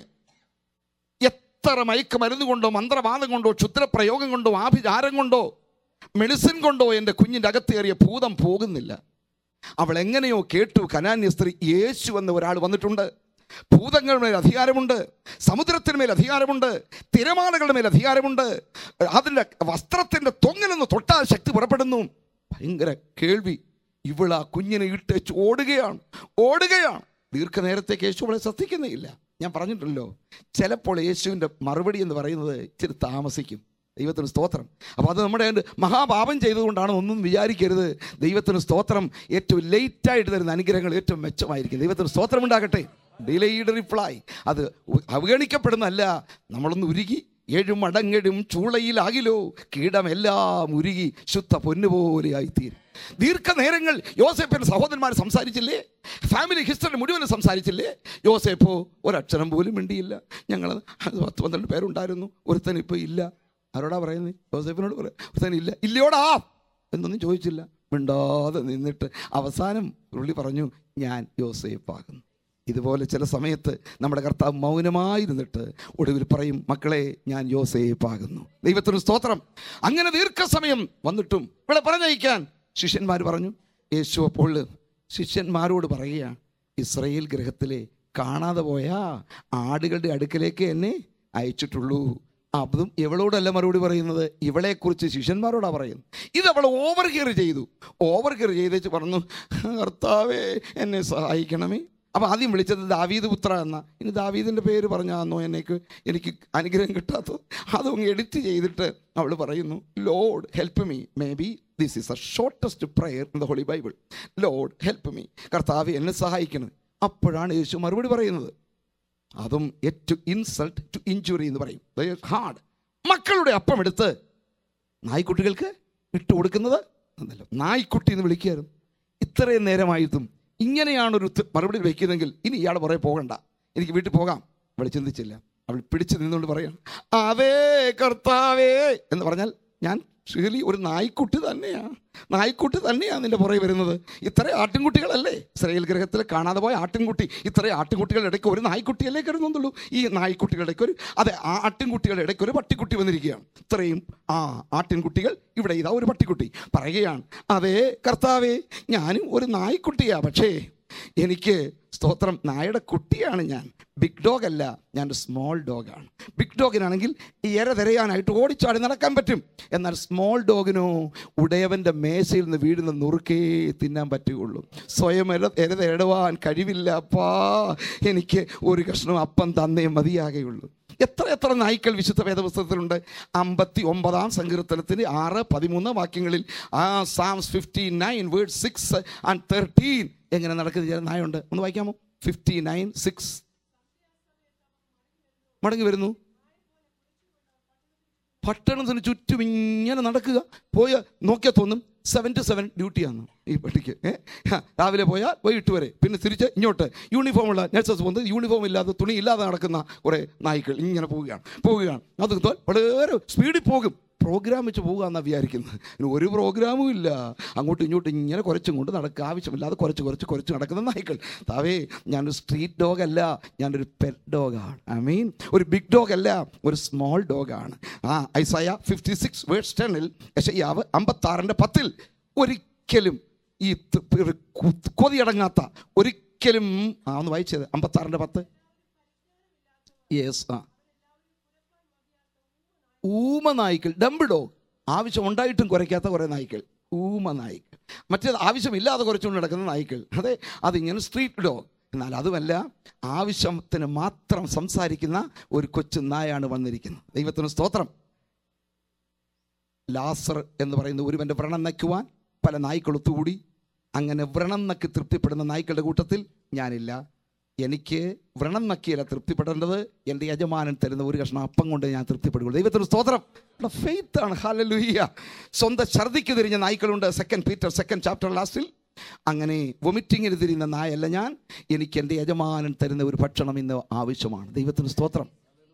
എത്ര മയക്ക് മരുന്ന് കൊണ്ടോ മന്ത്രവാദം കൊണ്ടോ ക്ഷുദ്രപ്രയോഗം കൊണ്ടോ ആഭിചാരം കൊണ്ടോ മെഡിസിൻ കൊണ്ടോ എൻ്റെ കുഞ്ഞിൻ്റെ അകത്തേറിയ ഭൂതം പോകുന്നില്ല അവൾ എങ്ങനെയോ കേട്ടു കനാന്യ സ്ത്രീ യേശു എന്ന ഒരാൾ വന്നിട്ടുണ്ട് ഭൂതങ്ങളുടെ മേൽ അധികാരമുണ്ട് സമുദ്രത്തിന് മേൽ അധികാരമുണ്ട് തിരമാലകളുടെ മേൽ അധികാരമുണ്ട് അതിൻ്റെ വസ്ത്രത്തിൻ്റെ തൊങ്ങലെന്ന് തൊട്ടാൽ ശക്തി പുറപ്പെടുന്നു ഭയങ്കര കേൾവി ഇവൾ ആ കുഞ്ഞിനെ ഇട്ടേച്ച് ഓടുകയാണ് ഓടുകയാണ് ദീർഘനേരത്തേക്ക് യേശു അവളെ ശ്രദ്ധിക്കുന്നേ ഇല്ല ഞാൻ പറഞ്ഞിട്ടുണ്ടല്ലോ ചിലപ്പോൾ യേശുവിൻ്റെ മറുപടി എന്ന് പറയുന്നത് ഇച്ചിരി താമസിക്കും ദൈവത്തിന് സ്തോത്രം അപ്പോൾ അത് നമ്മുടെ അതിൻ്റെ മഹാപാപം ചെയ്തുകൊണ്ടാണ് ഒന്നും വിചാരിക്കരുത് ദൈവത്തിന് സ്തോത്രം ഏറ്റവും ലേറ്റായിട്ട് തരുന്ന അനുഗ്രഹങ്ങൾ ഏറ്റവും മെച്ചമായിരിക്കും ദൈവത്തിന് സ്തോത്രം ഉണ്ടാകട്ടെ ഡിലേഡ് റിപ്ലൈ അത് ഉ- അവഗണിക്കപ്പെടുന്നതല്ല നമ്മളൊന്ന് ഉരുകി ഏഴു മടങ്ങെടും ചൂളയിലാകിലോ കീടമെല്ലാം ഉരുകി ശുദ്ധ പൊന്നുപോലെയായിത്തീരും ദീർഘനേരങ്ങൾ യോസേപ്പിൻ്റെ സഹോദരന്മാർ സംസാരിച്ചില്ലേ ഫാമിലി ഹിസ്റ്ററി മുഴുവനും സംസാരിച്ചില്ലേ യോസേപ്പോ ഒരക്ഷരം പോലും മിണ്ടിയില്ല ഞങ്ങൾ പത്ത് പന്ത്രണ്ട് പേരുണ്ടായിരുന്നു ഒരുത്തൻ ഇപ്പോൾ ഇല്ല ആരോടാ പറയുന്നത് യോസേപ്പിനോട് പറയാം ഒരുത്തൻ ഇല്ല ഇല്ലയോടാ എന്നൊന്നും ചോദിച്ചില്ല മിണ്ടാതെ നിന്നിട്ട് അവസാനം പുള്ളി പറഞ്ഞു ഞാൻ യോസേപ്പാകുന്നു ഇതുപോലെ ചില സമയത്ത് നമ്മുടെ കർത്താവ് മൗനമായിരുന്നിട്ട് ഒടുവിൽ പറയും മക്കളെ ഞാൻ യോസേപ്പാകുന്നു ദൈവത്തിന് സ്തോത്രം അങ്ങനെ ദീർഘസമയം വന്നിട്ടും ഇവിടെ പറഞ്ഞയക്കാൻ ശിഷ്യന്മാർ പറഞ്ഞു യേശു അപ്പോൾ ശിഷ്യന്മാരോട് പറയുകയാണ് ഇസ്രയേൽ ഗ്രഹത്തിലെ കാണാതെ പോയ ആടുകളുടെ അടുക്കലേക്ക് എന്നെ അയച്ചിട്ടുള്ളൂ അതും ഇവളോടല്ല മറുപടി പറയുന്നത് ഇവളെക്കുറിച്ച് ശിഷ്യന്മാരോടാ പറയുന്നത് ഇത് അവൾ ഓവർ ഹിയർ ചെയ്തു ഓവർ ഹിയർ ചെയ്തേച്ച് പറഞ്ഞു കർത്താവേ എന്നെ സഹായിക്കണമേ അപ്പോൾ ആദ്യം വിളിച്ചത് ദാവീദ് പുത്ര എന്ന ഇനി ദാവീദിൻ്റെ പേര് പറഞ്ഞാന്നോ എനിക്ക് എനിക്ക് അനുഗ്രഹം കിട്ടാത്തത് അതും എഡിറ്റ് ചെയ്തിട്ട് അവൾ പറയുന്നു Lord help me maybe this is a shortest prayer in the holy Bible Lord help me കർത്താവ് എന്നെ സഹായിക്കണം അപ്പോഴാണ് യേശു മറുപടി പറയുന്നത് അതും ഏറ്റവും ഇൻസൾട്ട് ടു ഇഞ്ചുറി എന്ന് പറയും ഹാർഡ് മക്കളുടെ അപ്പം എടുത്ത് നായ്ക്കുട്ടികൾക്ക് ഇട്ട് കൊടുക്കുന്നത് എന്നല്ല നായ്ക്കുട്ടി എന്ന് വിളിക്കുകയായിരുന്നു ഇത്രയും നേരമായിട്ടും ഇങ്ങനെയാണ് ഒരു ഉത്ത- മറുപടി വയ്ക്കുന്നതെങ്കിൽ ഇനി ഇയാൾ പുറകെ പോകണ്ട എനിക്ക് വീട്ടിൽ പോകാം അവൾ ചിന്തിച്ചില്ല അവൾ പിടിച്ചു നിന്നുകൊണ്ട് പറയാം അതേ കർത്താവേ എന്ന് പറഞ്ഞാൽ ഞാൻ ഷീലി ഒരു നായ്ക്കുട്ടി തന്നെയാ നായ്ക്കുട്ടി തന്നെയാ നിന്റെ പുറകെ വരുന്നത് ഇത്ര ആട്ടിൻകുട്ടികളല്ലേ ഇസ്രയേൽ ഗ്രഹത്തിൽ കാണാതെ പോയ ആട്ടിൻകുട്ടി ഇത്ര ആട്ടിൻകുട്ടികളുടെ ഇടയ്ക്ക് ഒരു നായ്ക്കുട്ടിയല്ലേ കരുതുന്നുള്ളൂ ഈ നായ്ക്കുട്ടികളുടെ ഇടയ്ക്ക് ഒരു അതെ ആ ആട്ടിൻകുട്ടികളുടെ ഇടയ്ക്ക് ഒരു പട്ടിക്കുട്ടി വന്നിരിക്കുകയാണ് ഇത്രയും ആ ആട്ടിൻകുട്ടികൾ ഇവിടെ ഇതാ ഒരു പട്ടിക്കുട്ടി പറയുകയാണ് അതേ കർത്താവേ ഞാനും ഒരു നായ്ക്കുട്ടിയാ പക്ഷേ എനിക്ക് സ്തോത്രം നായയുടെ കുട്ടിയാണ് ഞാൻ ബിഗ് ഡോഗ് അല്ല ഞാൻ ഒരു സ്മോൾ ഡോഗാണ് ബിഗ് ഡോഗിനാണെങ്കിൽ ഇര തിരയാനായിട്ട് ഓടിച്ചാടി നടക്കാൻ പറ്റും എന്നാൽ സ്മോൾ ഡോഗിനോ ഉടയവൻ്റെ മേശയിൽ നിന്ന് വീഴുന്ന നുറുക്കേ തിന്നാൻ പറ്റുകയുള്ളൂ സ്വയം എര എര തേടുവാൻ കഴിവില്ല അപ്പാ എനിക്ക് ഒരു കഷ്ണം അപ്പം തന്നേ മതിയാകെയുള്ളൂ എത്ര എത്ര നായ്ക്കൾ വിശുദ്ധ വേദപുസ്തകത്തിലുണ്ട് അമ്പത്തി ഒമ്പതാം സങ്കീർത്തനത്തിന് ആറ് പതിമൂന്ന് വാക്യങ്ങളിൽ ആ Psalms fifty nine word six and thirteen എങ്ങനെ നടക്കുന്ന ചില നായുണ്ട് ഒന്ന് വായിക്കാമോ ഫിഫ്റ്റി നയൻ സിക്സ് മടങ്ങി വരുന്നു പട്ടണത്തിന് ചുറ്റും ഇങ്ങനെ നടക്കുക പോയ നോക്കിയാൽ തോന്നും സെവൻ ടു സെവൻ ഡ്യൂട്ടിയാണ് ഈ പട്ടിക്ക് ഏ? ആ, രാവിലെ പോയാൽ വൈകിട്ട് വരെ പിന്നെ തിരിച്ച് ഇങ്ങോട്ട് യൂണിഫോം ഉള്ള നഴ്സസ് പോകുന്നത് യൂണിഫോം ഇല്ലാതെ തുണി ഇല്ലാതെ നടക്കുന്ന കുറേ നായ്ക്കൾ ഇങ്ങനെ പോവുകയാണ് പോവുകയാണ് അത് വളരെ സ്പീഡിൽ പോകും പ്രോഗ്രാം വെച്ച് പോകുക എന്നാണ് വിചാരിക്കുന്നത് ഇനി ഒരു പ്രോഗ്രാമും ഇല്ല അങ്ങോട്ടും ഇങ്ങോട്ടും ഇങ്ങനെ കുറച്ചും കൊണ്ട് നടക്കുക ആവശ്യമില്ലാതെ കുറച്ച് കുറച്ച് കുറച്ച് നടക്കുന്ന നായ്ക്കൾ താവേ ഞാനൊരു സ്ട്രീറ്റ് ഡോഗ് അല്ല ഞാനൊരു പെറ്റ് ഡോഗാണ് ഐ മീൻ ഒരു ബിഗ് ഡോഗ് അല്ല ഒരു സ്മോൾ ഡോഗാണ് ആ ഐസയ ഫിഫ്റ്റി സിക്സ് വേർഡ്സ് ടെന്നിൽ യശയ്യാവ് അമ്പത്താറിൻ്റെ പത്തിൽ ഒരിക്കലും ഈ ത- ഒരു കു- കൊതിയടങ്ങാത്ത ഒരിക്കലും ആ ഒന്ന് വായിച്ചത് അമ്പത്താറിൻ്റെ പത്ത് യെസ് ആ ഊമ നായ്ക്കൾ ഡംബ് ഡോഗ് ആവശ്യം ഉണ്ടായിട്ടും കുറയ്ക്കാത്ത കുറേ നായ്ക്കൾ ഊമ നായ്ക്കൾ മറ്റേത് ആവശ്യമില്ലാതെ കുറച്ചുകൊണ്ട് നടക്കുന്ന നായ്ക്കൾ അതെ അതിങ്ങനെ സ്ട്രീറ്റ് ഡോഗ് എന്നാൽ അതുമല്ല ആവശ്യത്തിന് മാത്രം സംസാരിക്കുന്ന ഒരു കൊച്ചു നായാണ് വന്നിരിക്കുന്നത് ദൈവത്തിന് സ്തോത്രം ലാസർ എന്ന് പറയുന്ന ഒരുവൻ്റെ വ്രണം നയ്ക്കുവാൻ പല നായ്ക്കൾ ഒത്തുകൂടി അങ്ങനെ വ്രണം നക്കി തൃപ്തിപ്പെടുന്ന നായ്ക്കളുടെ കൂട്ടത്തിൽ ഞാനില്ല എനിക്ക് വ്രണം നക്കിയല്ല തൃപ്തിപ്പെടേണ്ടത് എൻ്റെ യജമാനൻ തരുന്ന ഒരു കഷ്ണം അപ്പം കൊണ്ട് ഞാൻ തൃപ്തിപ്പെടുകയുള്ളൂ ദൈവത്തിന് സ്തോത്രം ഫെയ്ത്ത് ആണ് ഹാലലുയ്യ സ്വന്തം ഛർദിക്ക് തിരിഞ്ഞ നായ്ക്കളുണ്ട് സെക്കൻഡ് പീറ്റർ സെക്കൻഡ് ചാപ്റ്റർ ലാസ്റ്റിൽ അങ്ങനെ വൊമിറ്റിങ്ങിന് തിരിയുന്ന നായല്ല ഞാൻ എനിക്ക് എൻ്റെ യജമാനൻ തരുന്ന ഒരു ഭക്ഷണം ഇന്ന് ആവശ്യമാണ് ദൈവത്തിന് സ്തോത്രം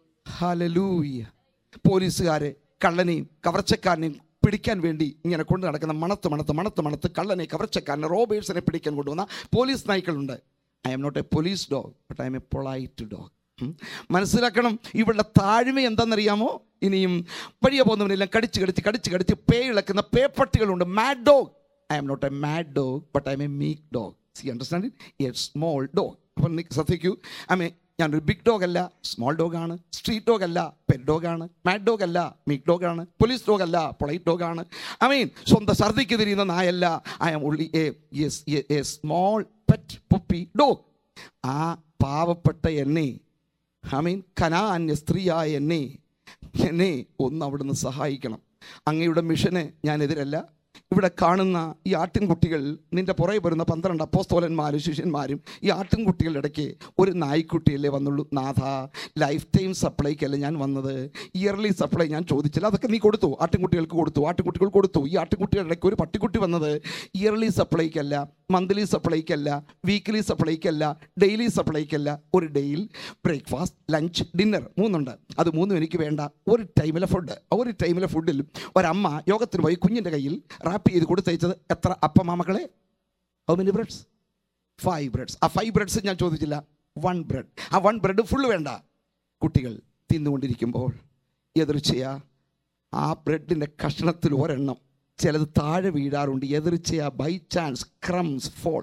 ഹാലലൂയ പോലീസുകാരെ കള്ളനെയും കവർച്ചക്കാരനെയും പിടിക്കാൻ വേണ്ടി ഇങ്ങനെ കൊണ്ട് നടക്കുന്ന മണത്ത് മണത്ത് മണത്ത് മണത്ത് കള്ളനെ കവർച്ചക്കാരനെ റോബേഴ്സിനെ പിടിക്കാൻ കൊണ്ടുവന്ന പോലീസ് നായ്ക്കളുണ്ട് I'm not a police dog but I'm a polite dog മനസ്സിലാക്കണം ഇവളുടെ താഴ്മ എന്താണെന്നറിയാമോ ഇനിയും വഴിയെ പോകുന്നവനെല്ലാം കടിച്ച് കടിച്ച് കടിച്ച് കടിച്ച് പേ ഇളക്കുന്ന പേപ്പട്ടികളുണ്ട് mad dog I'm not a mad dog but I'm a meek dog see understand a small dog അപ്പം നീ ശ്രദ്ധിക്കൂ ഐ മേ ഞാനൊരു ബിഗ് ഡോഗ് അല്ല സ്മോൾ ഡോഗ് ആണ് സ്ട്രീറ്റ് ഡോഗ് അല്ല പെറ്റ് ഡോഗ് ആണ് മാഡ് ഡോഗ് അല്ല meek dog ആണ് പോലീസ് ഡോഗ് അല്ല പൊളൈറ്റ് ഡോഗ് ആണ് ഐ മീൻ സ്വന്തം ഛർദിക്ക് തിരിയുന്ന നായല്ല I am only a yes a small pet പുപ്പി dog ആ പാവപ്പെട്ട എന്നെ ഐ മീൻ കനാന്യ സ്ത്രീയായ എന്നെ എന്നെ ഒന്ന് അവിടുന്ന് സഹായിക്കണം അങ്ങയുടെ മിഷന് ഞാൻ എതിരല്ല ഇവിടെ കാണുന്ന ഈ ആട്ടിൻകുട്ടികൾ നിന്റെ പുറകെ വരുന്ന പന്ത്രണ്ട് അപ്പോസ്തോലന്മാരും ശിഷ്യന്മാരും ഈ ആട്ടിൻകുട്ടികളുടെ ഇടയ്ക്ക് ഒരു നായ്ക്കുട്ടിയല്ലേ വന്നുള്ളൂ നാഥ ലൈഫ് ടൈം സപ്ലൈക്കല്ല ഞാൻ വന്നത് ഇയർലി സപ്ലൈ ഞാൻ ചോദിച്ചില്ല അതൊക്കെ നീ കൊടുത്തു ആട്ടിൻകുട്ടികൾക്ക് കൊടുത്തു ആട്ടിൻകുട്ടികൾ കൊടുത്തു ഈ ആട്ടിൻകുട്ടികളുടെ ഇടയ്ക്ക് ഒരു പട്ടിക്കുട്ടി വന്നത് ഇയർലി സപ്ലൈക്കല്ല മന്ത്ലി സപ്ലൈക്കല്ല വീക്ക്ലി സപ്ലൈക്കല്ല ഡെയിലി സപ്ലൈക്കല്ല ഒരു ഡെയിൽ ബ്രേക്ക്ഫാസ്റ്റ് ലഞ്ച് ഡിന്നർ മൂന്നുണ്ട് അത് മൂന്നും എനിക്ക് വേണ്ട ഒരു ടൈമിലെ ഫുഡ് ഒരു ടൈമിലെ ഫുഡിൽ ഒരമ്മ യോഗത്തിന് പോയി കുഞ്ഞിൻ്റെ കയ്യിൽ റാപ്പ് ചെയ്ത് കൊടുത്തയച്ചത് എത്ര അപ്പമാ മക്കളെ how many breads five breads ആ ഫൈവ് ബ്രെഡ്സ് ഞാൻ ചോദിച്ചില്ല വൺ ബ്രെഡ് ആ വൺ ബ്രെഡ് ഫുള്ള് വേണ്ട കുട്ടികൾ തിന്നുകൊണ്ടിരിക്കുമ്പോൾ എതിർച്ചയാ ആ ബ്രെഡിൻ്റെ കഷ്ണത്തിൽ ഒരെണ്ണം ചിലത് താഴെ വീഴാറുണ്ട് എതിർച്ചയാ ബൈ ചാൻസ് ക്രംസ് ഫോൾ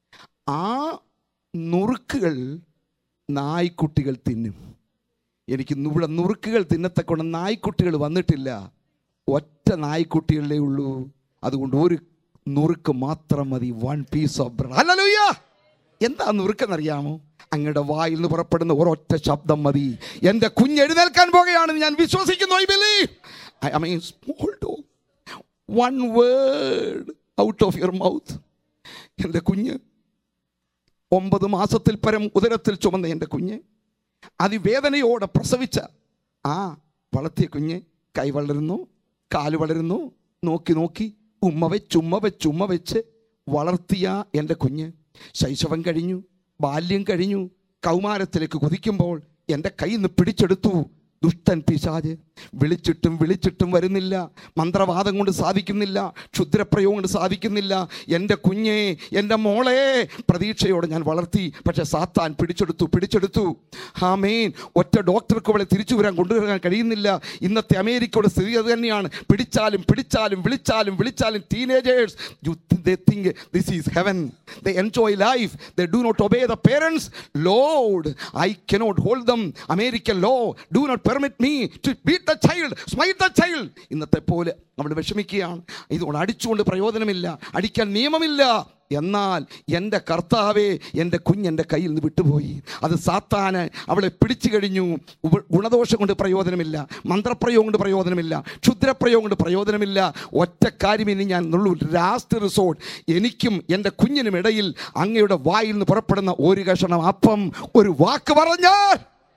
ആ നുറുക്കുകൾ നായ്ക്കുട്ടികൾ തിന്നും എനിക്ക് ഇവിടെ നുറുക്കുകൾ തിന്നത്തക്കൊണ്ട് നായ്ക്കുട്ടികൾ വന്നിട്ടില്ല ഒറ്റ നായ്ക്കുട്ടികളേ ഉള്ളൂ അതുകൊണ്ട് ഒരു നുറുക്ക് മാത്രം മതി വൺ പീസ് ഓഫ് ബ്രെഡ് അല്ലല്ലോ എന്താ നുറുക്കെന്നറിയാമോ അങ്ങയുടെ വായിൽ നിന്ന് പുറപ്പെടുന്ന ഒരൊറ്റ ശബ്ദം മതി എൻ്റെ കുഞ്ഞ് എഴുന്നേൽക്കാൻ പോകുകയാണെന്ന് ഞാൻ വിശ്വസിക്കുന്നു I believe I mean small dog one word out of your mouth എൻ്റെ കുഞ്ഞ് ഒമ്പത് മാസത്തിൽ പരം ഉദരത്തിൽ ചുമന്ന എൻ്റെ കുഞ്ഞ് അതിവേദനയോടെ പ്രസവിച്ച ആ വളർത്തിയ കുഞ്ഞ് കൈ വളരുന്നു കാല് വളരുന്നു നോക്കി നോക്കി ഉമ്മ വെച്ച് ഉമ്മ വെച്ച് ഉമ്മ വെച്ച് വളർത്തിയ എൻ്റെ കുഞ്ഞ് ശൈശവം കഴിഞ്ഞു ബാല്യം കഴിഞ്ഞു കൗമാരത്തിലേക്ക് കുതിക്കുമ്പോൾ എൻ്റെ കയ്യിൽ നിന്ന് പിടിച്ചെടുത്തു ദുഷ്ടൻ പിശാജ് വിളിച്ചിട്ടും വിളിച്ചിട്ടും വരുന്നില്ല മന്ത്രവാദം കൊണ്ട് സാധിക്കുന്നില്ല ക്ഷുദ്രപ്രയോഗം കൊണ്ട് സാധിക്കുന്നില്ല എൻ്റെ കുഞ്ഞെ എൻ്റെ മോളെ പ്രതീക്ഷയോടെ ഞാൻ വളർത്തി പക്ഷെ സാത്താൻ പിടിച്ചെടുത്തു പിടിച്ചെടുത്തു ഹാമേൻ ഒറ്റ ഡോക്ടർക്ക് അവളെ തിരിച്ചു വരാൻ കൊണ്ടുവരാൻ കഴിയുന്നില്ല ഇന്നത്തെ അമേരിക്കയുടെ സ്ഥിതി അത് തന്നെയാണ് പിടിച്ചാലും പിടിച്ചാലും വിളിച്ചാലും വിളിച്ചാലും teenagers they think this is heaven they enjoy life they do not obey the parents lord i cannot hold them american law do not permit me to beat the child smite the child ഇന്നത്തെ പോലെ നമ്മൾ വിഷമിക്കുകയാണ് ഇതുകൊണ്ട് അടിച്ചുകൊണ്ട് പ്രയോജനമില്ല അടിക്കാൻ നിയമമില്ല എന്നാൽ എൻ്റെ കർത്താവേ എൻ്റെ കുഞ്ഞെൻ്റെ കയ്യിൽ നിന്ന് വിട്ടുപോയി അത് സാത്താന് അവളെ പിടിച്ചു കഴിഞ്ഞു ഉപ- ഗുണദോഷം കൊണ്ട് പ്രയോജനമില്ല മന്ത്രപ്രയോഗം കൊണ്ട് പ്രയോജനമില്ല ക്ഷുദ്രപ്രയോഗം കൊണ്ട് പ്രയോജനമില്ല ഒറ്റ കാര്യം ഇനി ഞാൻ നുള്ളൂ ലാസ്റ്റ് റിസോർട്ട് എനിക്കും എൻ്റെ കുഞ്ഞിനും ഇടയിൽ അങ്ങയുടെ വായിൽ നിന്ന് പുറപ്പെടുന്ന ഒരു കഷണം അപ്പം ഒരു വാക്ക് പറഞ്ഞാൽ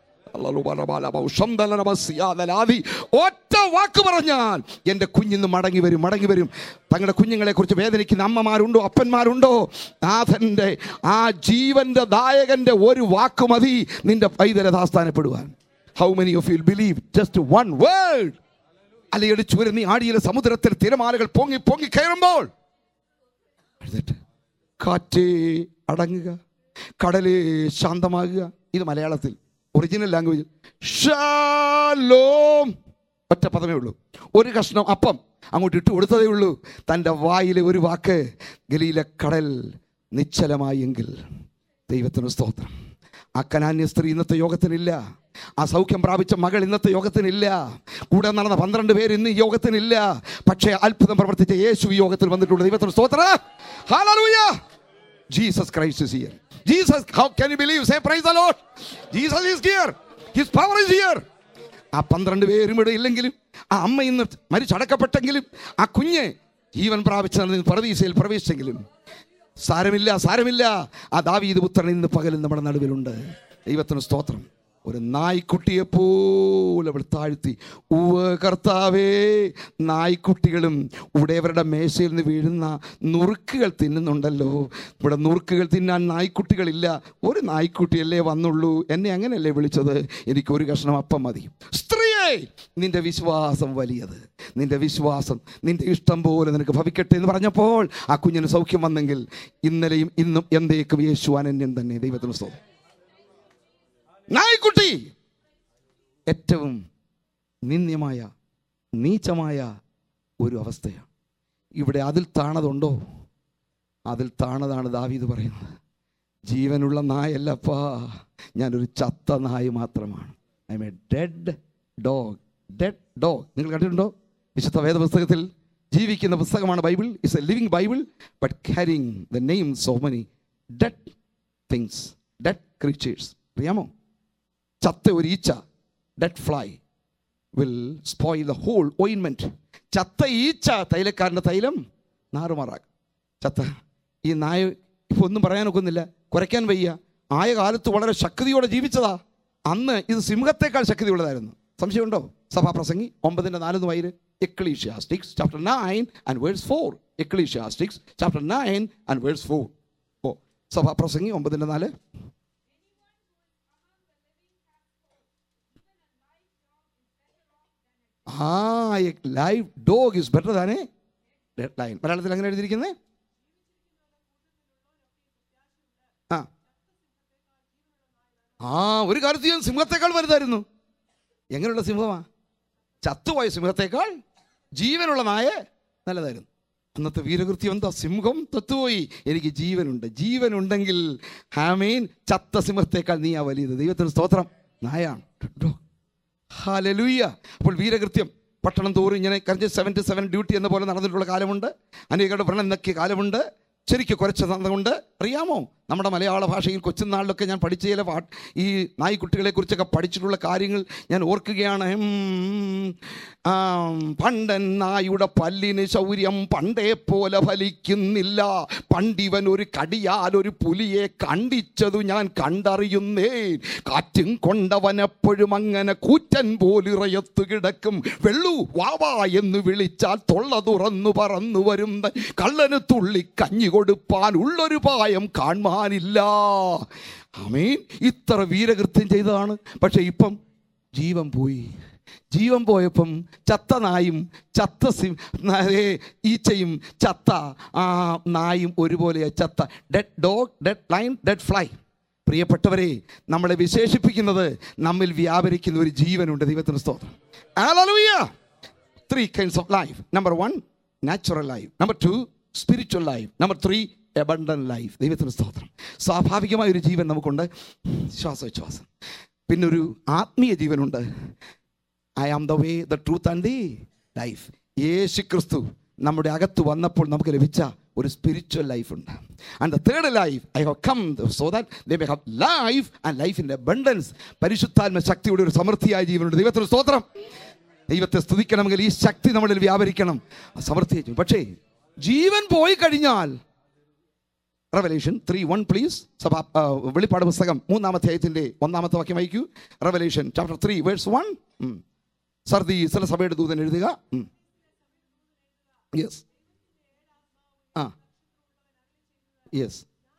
ഒറ്റ വാക്ക് പറഞ്ഞാൽ എൻ്റെ കുഞ്ഞിന്ന് മടങ്ങി വരും മടങ്ങി വരും തങ്ങളുടെ കുഞ്ഞുങ്ങളെ കുറിച്ച് വേദനിക്കുന്ന അമ്മമാരുണ്ടോ അപ്പന്മാരുണ്ടോ നാഥൻ്റെ ആ ജീവന്റെ ദായകന്റെ ഒരു വാക്ക് മതി നിന്റെ പൈതരദാസ്ഥാനപ്പെടുവാൻ how many of you believe just one world അലയടിച്ചു വരുന്ന ഈ ആടിയിലെ സമുദ്രത്തിൽ തിരമാലകൾ പൊങ്ങി പൊങ്ങി കയറുമ്പോൾ എഴുന്നേറ്റ് കാറ്റേ അടങ്ങുക കടലേ ശാന്തമാകുക ഇത് മലയാളത്തിൽ ഒറിജിനൽ ലാംഗ്വേജ് ഷാലോം ഒറ്റ പദമേ ഉള്ളൂ ഒരു കഷ്ണം അപ്പം അങ്ങോട്ട് ഇട്ട് കൊടുത്തതേ ഉള്ളൂ തൻ്റെ വായിലെ ഒരു വാക്ക് ഗലീല കടൽ നിശ്ചലമായി എങ്കിൽ ദൈവത്തിന് സ്തോത്രം ആ കനാന്യ സ്ത്രീ ഇന്നത്തെ യോഗത്തിനില്ല ആ സൗഖ്യം പ്രാപിച്ച മകൾ ഇന്നത്തെ യോഗത്തിനില്ല കൂടെ നടന്ന പന്ത്രണ്ട് പേര് ഇന്ന് ഈ യോഗത്തിനില്ല പക്ഷേ അത്ഭുതം പ്രവർത്തിച്ച യേശു ഈ യോഗത്തിൽ വന്നിട്ടുണ്ട് ദൈവത്തിന് സ്തോത്ര Hallelujah! Jesus Christ is here. Jesus, how can you believe? Say praise the Lord. Jesus is here. His power is here. ആ പന്ത്രണ്ട് പേരും ഇവിടെ ഇല്ലെങ്കിലും ആ അമ്മ ഇന്ന് മരിച്ചടക്കപ്പെട്ടെങ്കിലും ആ കുഞ്ഞ് ജീവൻ പ്രാപിച്ച പറവീസയിൽ പ്രവേശിച്ചെങ്കിലും സാരമില്ല സാരമില്ല ആ ദാവീദ് പുത്രൻ ഇന്ന് പകലും നമ്മുടെ നടുവിലുണ്ട് ദൈവത്തിന് സ്തോത്രം ഒരു നായ്ക്കുട്ടിയെ പോലെ അവൾ താഴ്ത്തി ഉവ്വ് കർത്താവേ നായ്ക്കുട്ടികളും ഉടയവരുടെ മേശയിൽ നിന്ന് വീഴുന്ന നുറുക്കുകൾ തിന്നുന്നുണ്ടല്ലോ ഇവിടെ നുറുക്കുകൾ തിന്നാൻ നായ്ക്കുട്ടികളില്ല ഒരു നായ്ക്കുട്ടിയല്ലേ വന്നുള്ളൂ എന്നെ അങ്ങനെയല്ലേ വിളിച്ചത് എനിക്ക് ഒരു കഷ്ണം അപ്പം മതി സ്ത്രീയെ നിന്റെ വിശ്വാസം വലിയത് നിന്റെ വിശ്വാസം നിന്റെ ഇഷ്ടം പോലെ നിനക്ക് ഭവിക്കട്ടെ എന്ന് പറഞ്ഞപ്പോൾ ആ കുഞ്ഞിന് സൗഖ്യം വന്നെങ്കിൽ ഇന്നലെയും ഇന്നും എന്തേക്കും യേശു അനന്യം തന്നെ ദൈവത്തിന് സ്തോത്രം നായ്ക്കുട്ടി ഏറ്റവും നിന്ദ്യമായ നീചമായ ഒരു അവസ്ഥയാണ് ഇവിടെ അതിൽ താണതുണ്ടോ അതിൽ താണതാണ് ദാവീദ് പറയുന്നത് ജീവനുള്ള നായല്ലപ്പാ ഞാനൊരു ചത്ത നായ മാത്രമാണ് I'm a dead dog dead dog നിങ്ങൾ കണ്ടിട്ടുണ്ടോ വിശുദ്ധ വേദപുസ്തകത്തിൽ ജീവിക്കുന്ന പുസ്തകമാണ് Bible it's a living Bible but carrying the name so many dead things dead creatures അറിയാമോ ചത്ത ഒരു ഈച്ച dead fly will spoil the whole ointment ചത്ത ഈച്ച തൈലക്കാരൻ്റെ തൈലം നാറുമാറാക്കും ചത്ത ഈ നായ ഇപ്പോൾ ഒന്നും പറയാനൊക്കുന്നില്ല കുരയ്ക്കാൻ വയ്യ ആയ കാലത്ത് വളരെ ശക്തിയോടെ ജീവിച്ചതാ അന്ന് ഇത് സിംഹത്തേക്കാൾ ശക്തിയുള്ളതായിരുന്നു സംശയമുണ്ടോ സഭാപ്രസംഗി ഒമ്പതിൻ്റെ നാലെന്ന് വൈര് Ecclesiastes chapter nine and verse four Ecclesiastes chapter nine and verse four ഓ സഭാപ്രസംഗി ഒമ്പതിൻ്റെ നാല് a live dog is better than a dead lion മലയാളത്തിൽ അങ്ങനെ എഴുതിയിരിക്കുന്നത് ആ ആ ഒരു കാലത്ത് ഞാൻ സിംഹത്തേക്കാൾ വലുതായിരുന്നു എങ്ങനെയുള്ള സിംഹമാ ചത്തുപോയ സിംഹത്തേക്കാൾ ജീവനുള്ള നായ നല്ലതായിരുന്നു അന്നത്തെ വീരകൃത്യം എന്താ സിംഹം തത്തുപോയി എനിക്ക് ജീവനുണ്ട് ജീവനുണ്ടെങ്കിൽ ഹാമീൻ ചത്ത സിംഹത്തേക്കാൾ നീ ആ വലിയത് ദൈവത്തിന് സ്തോത്രം നായാണ് കേട്ടോ ഹാലലൂയ അപ്പോൾ വീരകൃത്യം പട്ടണം തോറും ഇങ്ങനെ കറഞ്ച് സെവൻ ടു സെവൻ ഡ്യൂട്ടി എന്ന പോലെ നടന്നിട്ടുള്ള കാലമുണ്ട് അനേകരുടെ വ്രണം നക്കിയ കാലമുണ്ട് ശരിക്കും കുറച്ച് തന്നുകൊണ്ട് അറിയാമോ നമ്മുടെ മലയാള ഭാഷയിൽ കൊച്ചുനാളിലൊക്കെ ഞാൻ പഠിച്ച ചില പാട്ട് ഈ നായ്ക്കുട്ടികളെ കുറിച്ചൊക്കെ പഠിച്ചിട്ടുള്ള കാര്യങ്ങൾ ഞാൻ ഓർക്കുകയാണ് ഉം, ആം, പണ്ടൻ നായുടെ പല്ലിന് ശൗര്യം പണ്ടേ പോലെ ഫലിക്കുന്നില്ല പണ്ടിവൻ ഒരു കടിയാൽ ഒരു പുലിയെ കണ്ടിച്ചതു ഞാൻ കണ്ടറിയുന്നേ കാറ്റും കൊണ്ടവനെപ്പോഴും അങ്ങനെ കൂറ്റൻ പോലിറയത്ത് കിടക്കും വെള്ളു വാവാ എന്ന് വിളിച്ചാൽ തൊള്ള തുറന്നു പറന്നു വരുന്ന കള്ളന് തുള്ളി കഞ്ഞി കൊടുപ്പാൻ ഉള്ളൊരു പായം കാണാനില്ല ആമീൻ ഇത്ര വീരകൃത്യം ചെയ്തതാണ് പക്ഷെ ഇപ്പം ജീവൻ പോയി ജീവൻ പോയപ്പം ചത്ത നായും ചത്ത സി ഏ, ഈച്ചയും ചത്ത ആ നായും ഒരുപോലെ ചത്ത dead dog dead lion dead fly പ്രിയപ്പെട്ടവരെ നമ്മളെ വിശേഷിപ്പിക്കുന്നത് നമ്മിൽ വ്യാപരിക്കുന്ന ഒരു ജീവനുണ്ട് ദൈവത്തിന് സ്തോത്രം Hallelujah. three kinds of life. Number one, natural life. Number two, spiritual life. Number three, abundant life. ദൈവത്തിന് സ്തോത്രം സ്വാഭാവികമായ ഒരു ജീവൻ നമുക്കുണ്ട് ശ്വാസോച്ഛ്വാസം പിന്നെ ഒരു ആത്മീയ ജീവനുണ്ട് I am the way the truth and the life യേശു ക്രിസ്തു നമ്മുടെ അകത്ത് വന്നപ്പോൾ നമുക്ക് ലഭിച്ച ഒരു സ്പിരിച്വൽ ലൈഫ് ഉണ്ട് and the third life I have come so that they may have life and life in abundance പരിശുദ്ധാത്മ ശക്തിയുടെ ഒരു സമൃദ്ധിയായ ജീവനുണ്ട് ദൈവത്തിന് സ്തോത്രം ദൈവത്തെ സ്തുതിക്കണമെങ്കിൽ ഈ ശക്തി നമ്മളിൽ വ്യാപരിക്കണം സമൃദ്ധി ചെയ്യും പക്ഷേ ജീവൻ പോയി കഴിഞ്ഞാൽ റെവലേഷൻ ത്രീ വൺ പ്ലീസ് സഭ ആ, വെളിപ്പാട് പുസ്തകം മൂന്നാമത്തെ അധ്യായത്തിന്റെ ഒന്നാമത്തെ വാക്യം വായിക്കൂ Revelation chapter three verse one സർദി ചില സഭയുടെ ദൂതൻ എഴുതുക യെസ് ആ യെസ്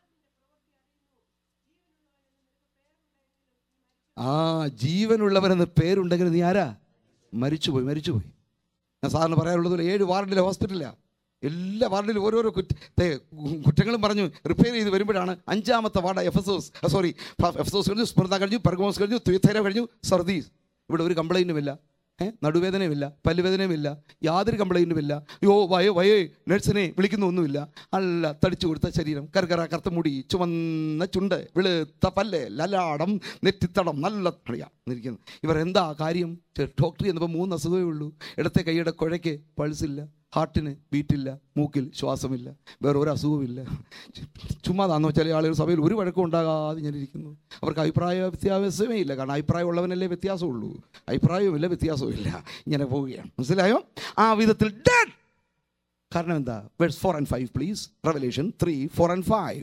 ആ ജീവനുള്ളവരെന്ന് പേരുണ്ടെങ്കിൽ നീ ആരാ മരിച്ചുപോയി മരിച്ചുപോയി ഞാൻ സാറിന് പറയാനുള്ളത് പോലെ ഏഴ് വാർഡിലെ ഹോസ്പിറ്റലിലാണ് എല്ലാ വാർഡിലും ഓരോരോ കുറ്റ ദേ, കുറ്റങ്ങളും പറഞ്ഞു റിപ്പയർ ചെയ്ത് വരുമ്പോഴാണ് അഞ്ചാമത്തെ ward F S Os sorry F S Os കഴിഞ്ഞു സ്മൃത കഴിഞ്ഞു പെർഗോസ് കഴിഞ്ഞു തുയത്തേര കഴിഞ്ഞു സർദീസ് ഇവിടെ ഒരു കംപ്ലൈൻറ്റുമില്ല ഏഹ് നടുവേദനയുമില്ല പല്ലുവേദനയുമില്ല യാതൊരു കംപ്ലൈൻറ്റുമില്ല യോ വയോ വയോ നഴ്സിനെ വിളിക്കുന്നൊന്നുമില്ല അല്ല തടിച്ചു കൊടുത്ത ശരീരം കറുകറ കറുത്ത മുടി ചുവന്ന ചുണ്ട് വെളുത്ത പല്ല് ലലാടം നെറ്റിത്തടം നല്ല അറിയാം ഇരിക്കുന്നു ഇവർ എന്താ കാര്യം ഡോക്ടർ എന്നപ്പോൾ മൂന്ന് അസുഖമേ ഉള്ളൂ ഇടത്തെ കൈയുടെ കുഴയ്ക്ക് പൾസില്ല ഹാർട്ടിന് ബീറ്റില്ല മൂക്കിൽ ശ്വാസമില്ല വേറെ ഒരു അസുഖമില്ല ചുമ്മാതാന്ന് വെച്ചാൽ ആളുകൾ സഭയിൽ ഒരു വഴക്കം ഉണ്ടാകാതെ ഞാൻ ഇരിക്കുന്നു അവർക്ക് അഭിപ്രായ വ്യത്യാസമേ ഇല്ല കാരണം അഭിപ്രായം ഉള്ളവനല്ലേ വ്യത്യാസമുള്ളൂ അഭിപ്രായവുമില്ല വ്യത്യാസവുമില്ല ഇങ്ങനെ പോവുകയാണ് മനസ്സിലായോ ആ വിധത്തിൽ dead. കാരണം എന്താ verse four and five please Revelation three four and five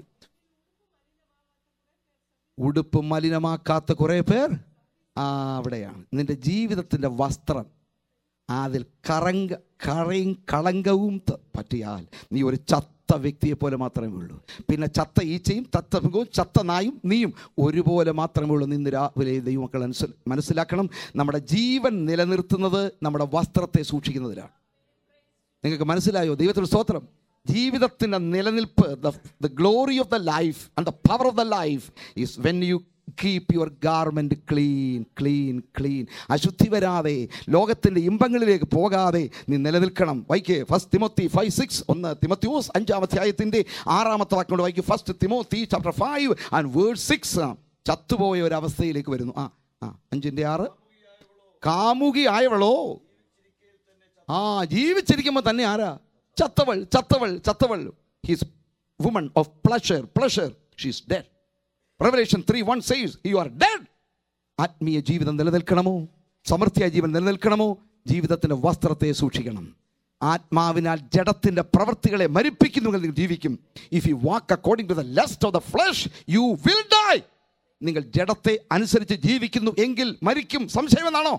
ഉടുപ്പ് മലിനമാക്കാത്ത കുറേ പേർ ആ അവിടെയാണ് നിന്റെ ജീവിതത്തിൻ്റെ വസ്ത്രം അതിൽ കറങ്ക കറയും കളങ്കവും ത- പറ്റിയാൽ നീ ഒരു ചത്ത വ്യക്തിയെ പോലെ മാത്രമേ ഉള്ളൂ പിന്നെ ചത്ത ഈച്ചയും തത്ത മൃഗവും ചത്ത നായും നീയും ഒരുപോലെ മാത്രമേ ഉള്ളൂ നിന്ന് രാവിലെ ദൈവമക്കൾ മനസ്സിൽ മനസ്സിലാക്കണം നമ്മുടെ ജീവൻ നിലനിർത്തുന്നത് നമ്മുടെ വസ്ത്രത്തെ സൂക്ഷിക്കുന്നതിലാണ് നിങ്ങൾക്ക് മനസ്സിലായോ ദൈവത്തിന് സ്തോത്രം ജീവിതത്തിൻ്റെ നിലനിൽപ്പ് the glory of the life and the power of the life is when you keep your garment clean clean clean അശുദ്ധി വരാതെ ലോകത്തിൻ്റെ ഇമ്പങ്ങളിലേക്ക് പോകാതെ നീ നിലനിൽക്കണം വൈക്ക് ഫസ്റ്റ് തിമോത്തി ഫൈവ് സിക്സ് ഒന്ന് തിമത്യോസ് അഞ്ചാമത്തെ ആയത്തിൻ്റെ ആറാമത്തെ വാക്യം കൊണ്ട് വായിക്കും first Timothy chapter five and word six ചത്തുപോയ ഒരു അവസ്ഥയിലേക്ക് വരുന്നു ആ ആ അഞ്ചിൻ്റെ ആറ് കാമുകി ആയവളോ ആ ജീവിച്ചിരിക്കുമ്പോൾ തന്നെ ആരാ ചത്തവൾ ചത്തവൾ ചത്തവൾ his woman of pleasure pleasure she's dead Revelation three one says you are dead ആത്മീയ ജീവിതം നിലനിൽക്കണമോ സമൃദ്ധിയായ ജീവൻ നിലനിൽക്കണമോ ജീവിതത്തിൻ്റെ വസ്ത്രത്തെ സൂക്ഷിക്കണം ആത്മാവിനാൽ ജഡത്തിൻ്റെ പ്രവൃത്തികളെ മരിപ്പിക്കുന്നുവെങ്കിൽ നിങ്ങൾ ജീവിക്കും if you walk according to the lust of the flesh you will die നിങ്ങൾ ജഡത്തെ അനുസരിച്ച് ജീവിക്കുന്നു എങ്കിൽ മരിക്കും സംശയമെന്നാണോ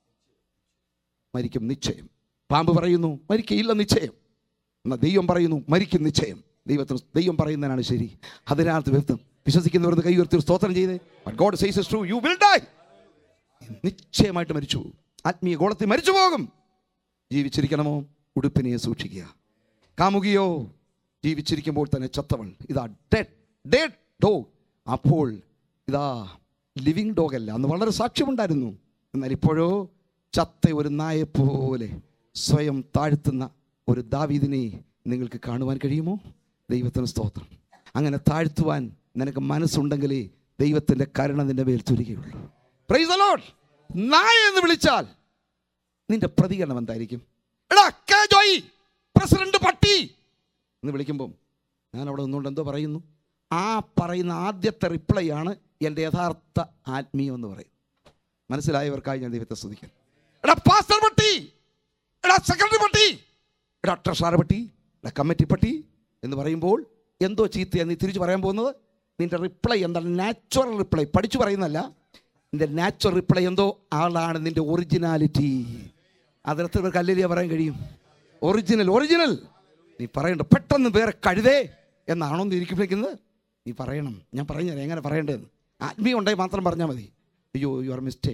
മരിക്കും നിശ്ചയം പാമ്പ് പറയുന്നു മരിക്കയില്ല നിശ്ചയം എന്നാൽ ദൈവം പറയുന്നു മരിക്കും നിശ്ചയം ദൈവത്തിന് ദൈവം പറയുന്നതിനാണ് ശരി അതിനകത്ത് വ്യക്തം വിശ്വസിക്കുന്നവർ കൈ ഉയർത്തി ഒരു സ്തോത്രം ചെയ്ത് God says true you will die നിശ്ചയമായിട്ട് മരിച്ചു പോകും ആത്മീയ ഗോളത്തിൽ മരിച്ചു പോകും ജീവിച്ചിരിക്കണമോ ഉടുപ്പിനെ സൂക്ഷിക്കുക കാമുകിയോ ജീവിച്ചിരിക്കുമ്പോൾ തന്നെ ചത്തവൾ ഇതാ ഡെഡ് ഡെഡ് ഡോഗ് അപ്പോൾ ഇതാ ലിവിങ് ഡോഗ് അല്ല അന്ന് വളരെ സാക്ഷ്യമുണ്ടായിരുന്നു എന്നാൽ ഇപ്പോഴോ ചത്ത ഒരു നായെപ്പോലെ സ്വയം താഴ്ത്തുന്ന ഒരു ദാവീദിനെ നിങ്ങൾക്ക് കാണുവാൻ കഴിയുമോ ദൈവത്തിന് സ്തോത്രം അങ്ങനെ താഴ്ത്തുവാൻ നിനക്ക് മനസ്സുണ്ടെങ്കിലേ ദൈവത്തിൻ്റെ കരുണ നിന്റെ മേൽ ചുരുകയുള്ളൂ പ്രൈസ് the Lord. നായ എന്ന് വിളിച്ചാൽ നിന്റെ പ്രതികരണം എന്തായിരിക്കും എടാ കെ ജോയി പ്രസിഡന്റ് പട്ടി എന്ന് വിളിക്കുമ്പം ഞാൻ അവിടെ നിന്നുകൊണ്ട് എന്തോ പറയുന്നു ആ പറയുന്ന ആദ്യത്തെ റിപ്ലൈ ആണ് എൻ്റെ യഥാർത്ഥ ആത്മീയം എന്ന് പറയും മനസ്സിലായവർക്കായി ഞാൻ ദൈവത്തെ സ്തുതിക്കുന്നു എടാ പാസ്റ്റർ പട്ടി എടാ സെക്രട്ടറി പട്ടി എടാ ട്രഷാർ പട്ടി എടാ കമ്മിറ്റി പട്ടി എന്ന് പറയുമ്പോൾ എന്തോ ചീത്തയാണ് നീ തിരിച്ചു പറയാൻ പോകുന്നത് നിന്റെ റിപ്ലൈ എന്താണ് നാച്ചുറൽ റിപ്ലൈ പഠിച്ചു പറയുന്നല്ല നിന്റെ നാച്ചുറൽ റിപ്ലൈ എന്തോ ആളാണ് നിന്റെ ഒറിജിനാലിറ്റി അതിനകത്ത് പേർക്ക് അല്ലെലിയ പറയാൻ കഴിയും ഒറിജിനൽ ഒറിജിനൽ നീ പറയണ്ട പെട്ടെന്ന് വേറെ കഴുതേ എന്നാണോ നീ ഇരിക്കുമ്പോഴേക്കുന്നത് നീ പറയണം ഞാൻ പറഞ്ഞു എങ്ങനെ പറയേണ്ടതെന്ന് ആത്മീയം ഉണ്ടെങ്കിൽ മാത്രം പറഞ്ഞാൽ മതി അയ്യോ you are mistake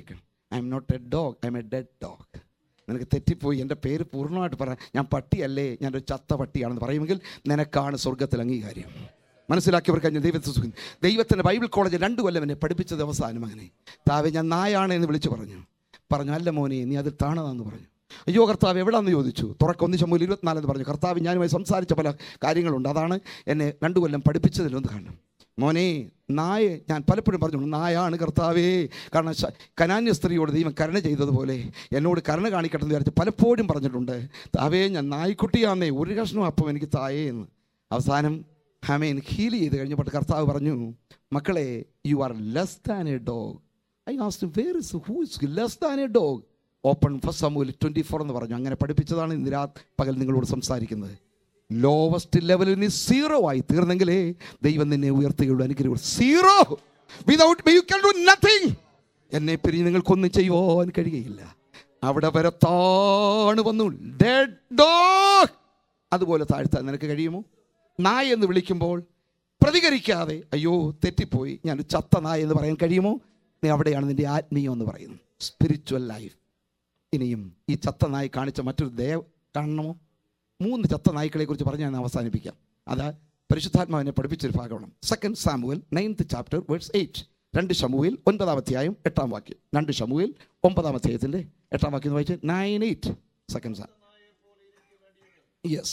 I'm not a dog I'm a dead dog നിനക്ക് തെറ്റിപ്പോയി എൻ്റെ പേര് പൂർണ്ണമായിട്ട് പറ ഞാൻ പട്ടിയല്ലേ ഞാനൊരു ചത്ത പട്ടിയാണെന്ന് പറയുമെങ്കിൽ നിനക്കാണ് സ്വർഗത്തിൽ അംഗീകാരം മനസ്സിലാക്കിയവർക്ക് ഞാൻ ദൈവത്തെ സുഖം ദൈവത്തിൻ്റെ ബൈബിൾ കോളേജ് രണ്ട് കൊല്ലം എന്നെ പഠിപ്പിച്ചത് അവസാനം അങ്ങനെ താവെ ഞാൻ നായാണ് എന്ന് വിളിച്ചു പറഞ്ഞു പറഞ്ഞു അല്ല മോനെ നീ അതിൽ താണതാന്ന് പറഞ്ഞു അയ്യോ കർത്താവ് എവിടാന്ന് ചോദിച്ചു തുറക്ക ഒന്ന് ചമ്മൂൽ ഇരുപത്തിനാലെന്ന് പറഞ്ഞു കർത്താവ് ഞാനുമായി സംസാരിച്ച പല കാര്യങ്ങളുണ്ട് അതാണ് എന്നെ രണ്ട് കൊല്ലം പഠിപ്പിച്ചതിലൊന്ന് കാണണം മോനെ നായ ഞാൻ പലപ്പോഴും പറഞ്ഞു നായാണ് കർത്താവേ കാരണം ശ- കനാന്യ സ്ത്രീയോട് ദൈവം കരുണ ചെയ്തതുപോലെ എന്നോട് കരുണ കാണിക്കട്ടെ എന്ന് വിചാരിച്ച് പലപ്പോഴും പറഞ്ഞിട്ടുണ്ട് താവേ ഞാൻ നായ്ക്കുട്ടിയാന്നേ ഒരു കഷ്ണം അപ്പം എനിക്ക് തായേ എന്ന് അവസാനം ഹമേൻ ഹീൽ ചെയ്ത് കഴിഞ്ഞപ്പോൾ കർത്താവ് പറഞ്ഞു മക്കളെ you are less than a dog I asked where is who is less than a dog open first സമൂഹത്തിൽ ട്വൻറ്റി ഫോർ എന്ന് പറഞ്ഞു അങ്ങനെ പഠിപ്പിച്ചതാണ് ഇന്ന് രാത് പകൽ നിങ്ങളോട് സംസാരിക്കുന്നത് ലോവസ്റ്റ് ലെവലിൽ നീ സീറോ ആയി തീർന്നെങ്കിലേ ദൈവം നിന്നെ ഉയർത്തുകയുള്ളൂ അനുഗ്രഹം zero without you can do nothing എന്നെ പിരിഞ്ഞ് നിങ്ങൾക്കൊന്നും ചെയ്യുവാൻ കഴിയുകയില്ല അവിടെ വരെ താണ് വന്നു ഡെഡ് ഡോഗ് അതുപോലെ താഴ്ത്താൻ നിനക്ക് കഴിയുമോ നായ എന്ന് വിളിക്കുമ്പോൾ പ്രതികരിക്കാതെ അയ്യോ തെറ്റിപ്പോയി ഞാൻ ഒരു ചത്ത നായ എന്ന് പറയാൻ കഴിയുമോ നീ അവിടെയാണ് നിന്റെ ആത്മീയം എന്ന് പറയുന്നത് സ്പിരിച്വൽ ലൈഫ് ഇനിയും ഈ ചത്ത നായി കാണിച്ച മറ്റൊരു ദയ കാണണമോ മൂന്ന് ചത്ത നായ്ക്കളെ കുറിച്ച് പറഞ്ഞ് ഞാൻ അവസാനിപ്പിക്കാം അത് പരിശുദ്ധാത്മാവിനെ പഠിപ്പിച്ചൊരു ഭാഗമാണ് second Samuel ninth chapter verse eight രണ്ട് ശമുവിൽ ഒൻപതാം അധ്യായം എട്ടാം വാക്യം രണ്ട് ശമുവിൽ ഒമ്പതാം അധ്യായത്തിൻ്റെ എട്ടാം വാക്യം എന്ന് വായിച്ച് nine eight second Sam yes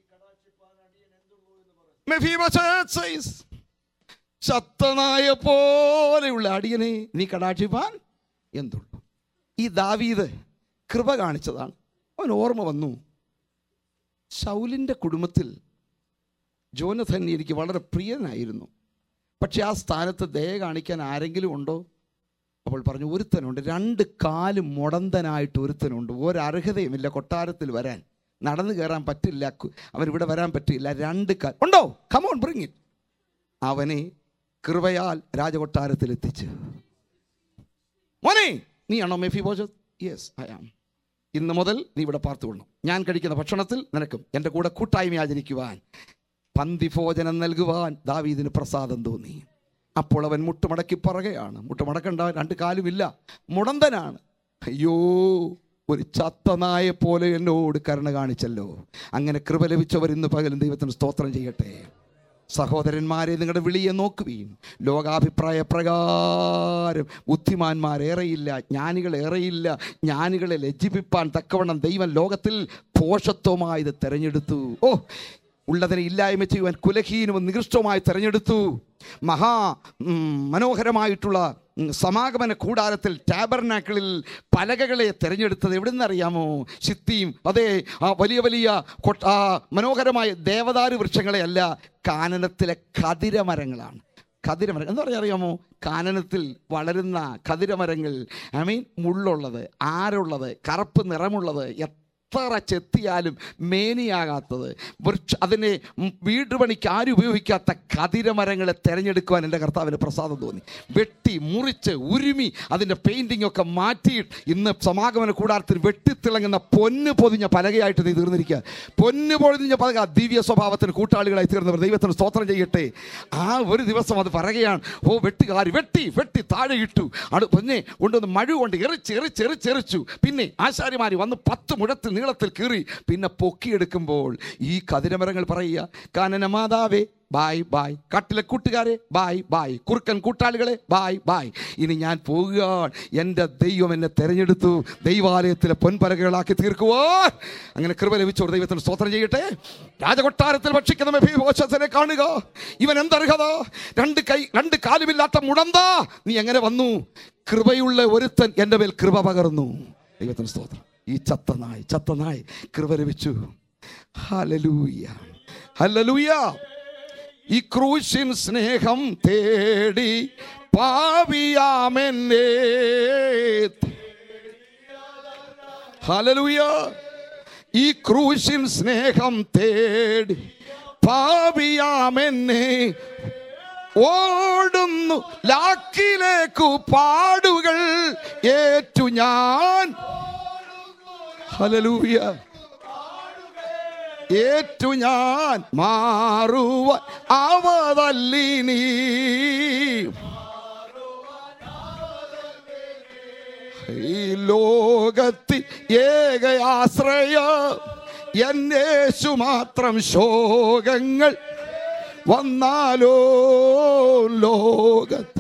Mephibosheth says, ചത്തനായ പോലെയുള്ള അടിയനെ നീ കടാക്ഷിപ്പാൻ എന്തുള്ളൂ ഈ ദാവീദ് കൃപ കാണിച്ചതാണ് അവൻ ഓർമ്മ വന്നു ശൗലിൻ്റെ കുടുംബത്തിൽ ജോനഥൻ എനിക്ക് വളരെ പ്രിയനായിരുന്നു പക്ഷെ ആ സ്ഥാനത്ത് ദയ കാണിക്കാൻ ആരെങ്കിലും ഉണ്ടോ അപ്പോൾ പറഞ്ഞു ഒരുത്തനുണ്ട് രണ്ട് കാലും മുടന്തനായിട്ട് ഒരുത്തനുണ്ട് ഒരർഹതയുമില്ല കൊട്ടാരത്തിൽ വരാൻ നടന്നു കയറാൻ പറ്റില്ല കു- അവനിവിടെ വരാൻ പറ്റില്ല രണ്ട് കാൽ ഉണ്ടോ കമോൺ ബ്രിങ് ഇറ്റ് അവനെ കൃപയാൽ രാജകൊട്ടാരത്തിൽ എത്തിച്ചു മോനെ നീയാണോ Mephibosheth yes I am ഇന്ന് മുതൽ നീ ഇവിടെ പാർത്തുകൊള്ളണം ഞാൻ കഴിക്കുന്ന ഭക്ഷണത്തിൽ നിനക്കും എൻ്റെ കൂടെ കൂട്ടായ്മ ആചരിക്കുവാൻ പന്തിഭോജനം നൽകുവാൻ ദാവീദിന് പ്രസാദം തോന്നി അപ്പോൾ അവൻ മുട്ടുമടക്കി പറയുകയാണ് മുട്ടുമടക്കണ്ട രണ്ട് കാലുമില്ല മുടന്തനാണ് അയ്യോ ഒരു ചത്തനായ പോലെ എന്നോട് കരുണ കാണിച്ചല്ലോ അങ്ങനെ കൃപ ലഭിച്ചവർ ഇന്ന് പകലും ദൈവത്തിന് സ്തോത്രം ചെയ്യട്ടെ സഹോദരന്മാരെ നിങ്ങളുടെ വിളിയെ നോക്കുവീൻ ലോകാഭിപ്രായ പ്രകാരം ബുദ്ധിമാന്മാർ ഏറെയില്ല ജ്ഞാനികൾ ഏറെയില്ല ജ്ഞാനികളെ ലജ്ജിപ്പിപ്പാൻ തക്കവണ്ണം ദൈവം ലോകത്തിൽ പോഷത്വമായത് തെരഞ്ഞെടുത്തു ഓ ഉള്ളതിനെ ഇല്ലായ്മ ചെയ്യുവാൻ കുലഹീനവും നികൃഷ്ടവുമായി തെരഞ്ഞെടുത്തു മഹാ ഉം, മനോഹരമായിട്ടുള്ള ഉം, സമാഗമന കൂടാരത്തിൽ ടാബർനാക്കിളിൽ പലകകളെ തിരഞ്ഞെടുത്തത് എവിടെ നിന്നറിയാമോ ശിത്തിയും അതെ ആ വലിയ വലിയ കൊട്ട- ആ മനോഹരമായ ദേവദാരു വൃക്ഷങ്ങളെ അല്ല കാനനത്തിലെ കതിരമരങ്ങളാണ് കതിരമരം എന്താ പറയുക അറിയാമോ കാനനത്തിൽ വളരുന്ന കതിരമരങ്ങൾ ഐ മീൻ മുള്ളുള്ളത് ആരുള്ളത് കറുപ്പ് നിറമുള്ളത് എത്ര ചെത്തിയാലും മേനിയാകാത്തത് വൃക്ഷ അതിനെ ഉം വീട് പണിക്ക് ആരും ഉപയോഗിക്കാത്ത കതിരമരങ്ങളെ തിരഞ്ഞെടുക്കുവാൻ എൻ്റെ കർത്താവിന് പ്രസാദം തോന്നി വെട്ടി മുറിച്ച് ഉരുമി അതിൻ്റെ പെയിൻറ്റിംഗ് ഒക്കെ മാറ്റി ഇന്ന് സമാഗമന കൂടാരത്തിൽ വെട്ടിത്തിളങ്ങുന്ന പൊന്ന് പൊതിഞ്ഞ പലകയായിട്ട് നീ തീർന്നിരിക്കുക പൊന്ന് പൊതിഞ്ഞ പലക ദിവ്യ സ്വഭാവത്തിന് കൂട്ടാളികളായി തീർന്നവർ ദൈവത്തിന് സ്തോത്രം ചെയ്യട്ടെ ആ ഒരു ദിവസം അത് പറയുകയാണ് ഓ വെട്ടുകാരി വെട്ടി വെട്ടി താഴെ ഇട്ടു അടു പിന്നെ കൊണ്ടുവന്ന് മഴ കൊണ്ട് എറിച്ച് എറിച്ച് എറിച്ച് എറിച്ചു പിന്നെ ആശാരിമാർ വന്ന് പത്ത് മുഴത്തിൽ നീളത്തിൽ കീറി പിന്നെ പൊക്കിയെടുക്കുമ്പോൾ ഈ കതിരമരങ്ങൾ പറയുക കാനന മാതാവേ ബായ് ബായ് കാട്ടിലെ കൂട്ടുകാരെ ബായ് ബായ് കുറുക്കൻ കൂട്ടാളികളെ ബായ് ബായ് ഇനി ഞാൻ പോകുകയാണ് എൻ്റെ ദൈവം എന്നെ തെരഞ്ഞെടുത്തു ദൈവാലയത്തിലെ പൊൻപലകകളാക്കി തീർക്കുവാൻ അങ്ങനെ കൃപ ലഭിച്ചോർ ദൈവത്തിന് സ്തോത്രം ചെയ്യട്ടെ രാജകൊട്ടാരത്തിൽ ഭക്ഷിക്കുന്ന മെഫീബോശത്തിനെ കാണുക ഇവൻ എന്തർഹത രണ്ട് കൈ രണ്ട് കാലുമില്ലാത്ത മുടന്ത നീ എങ്ങനെ വന്നു കൃപയുള്ള ഒരുത്തൻ എൻ്റെ മേൽ കൃപ പകർന്നു ദൈവത്തിന് സ്തോത്രം ഈ ചത്തനായി ചത്തനായി കൃപ ലഭിച്ചു ഹലലൂയ ഹലലൂയ ഈ ക്രൂശിൻ സ്നേഹം തേടി പാവിയാമെന്നേ ഹലലൂയ ഈ ക്രൂശിൻ സ്നേഹം തേടി പാവിയാമെന്നെ ഓടുന്നു ലാക്കിലേക്കു പാടുകൾ ഏറ്റു ഞാൻ ഹലലൂയ ഏറ്റു ഞാൻ മാറുവ അവതല്ലിനീ ഈ ലോകത്തിൽ ഏക ആശ്രയ എന്നേശു മാത്രം ശോകങ്ങൾ വന്നാലോ ലോകത്ത്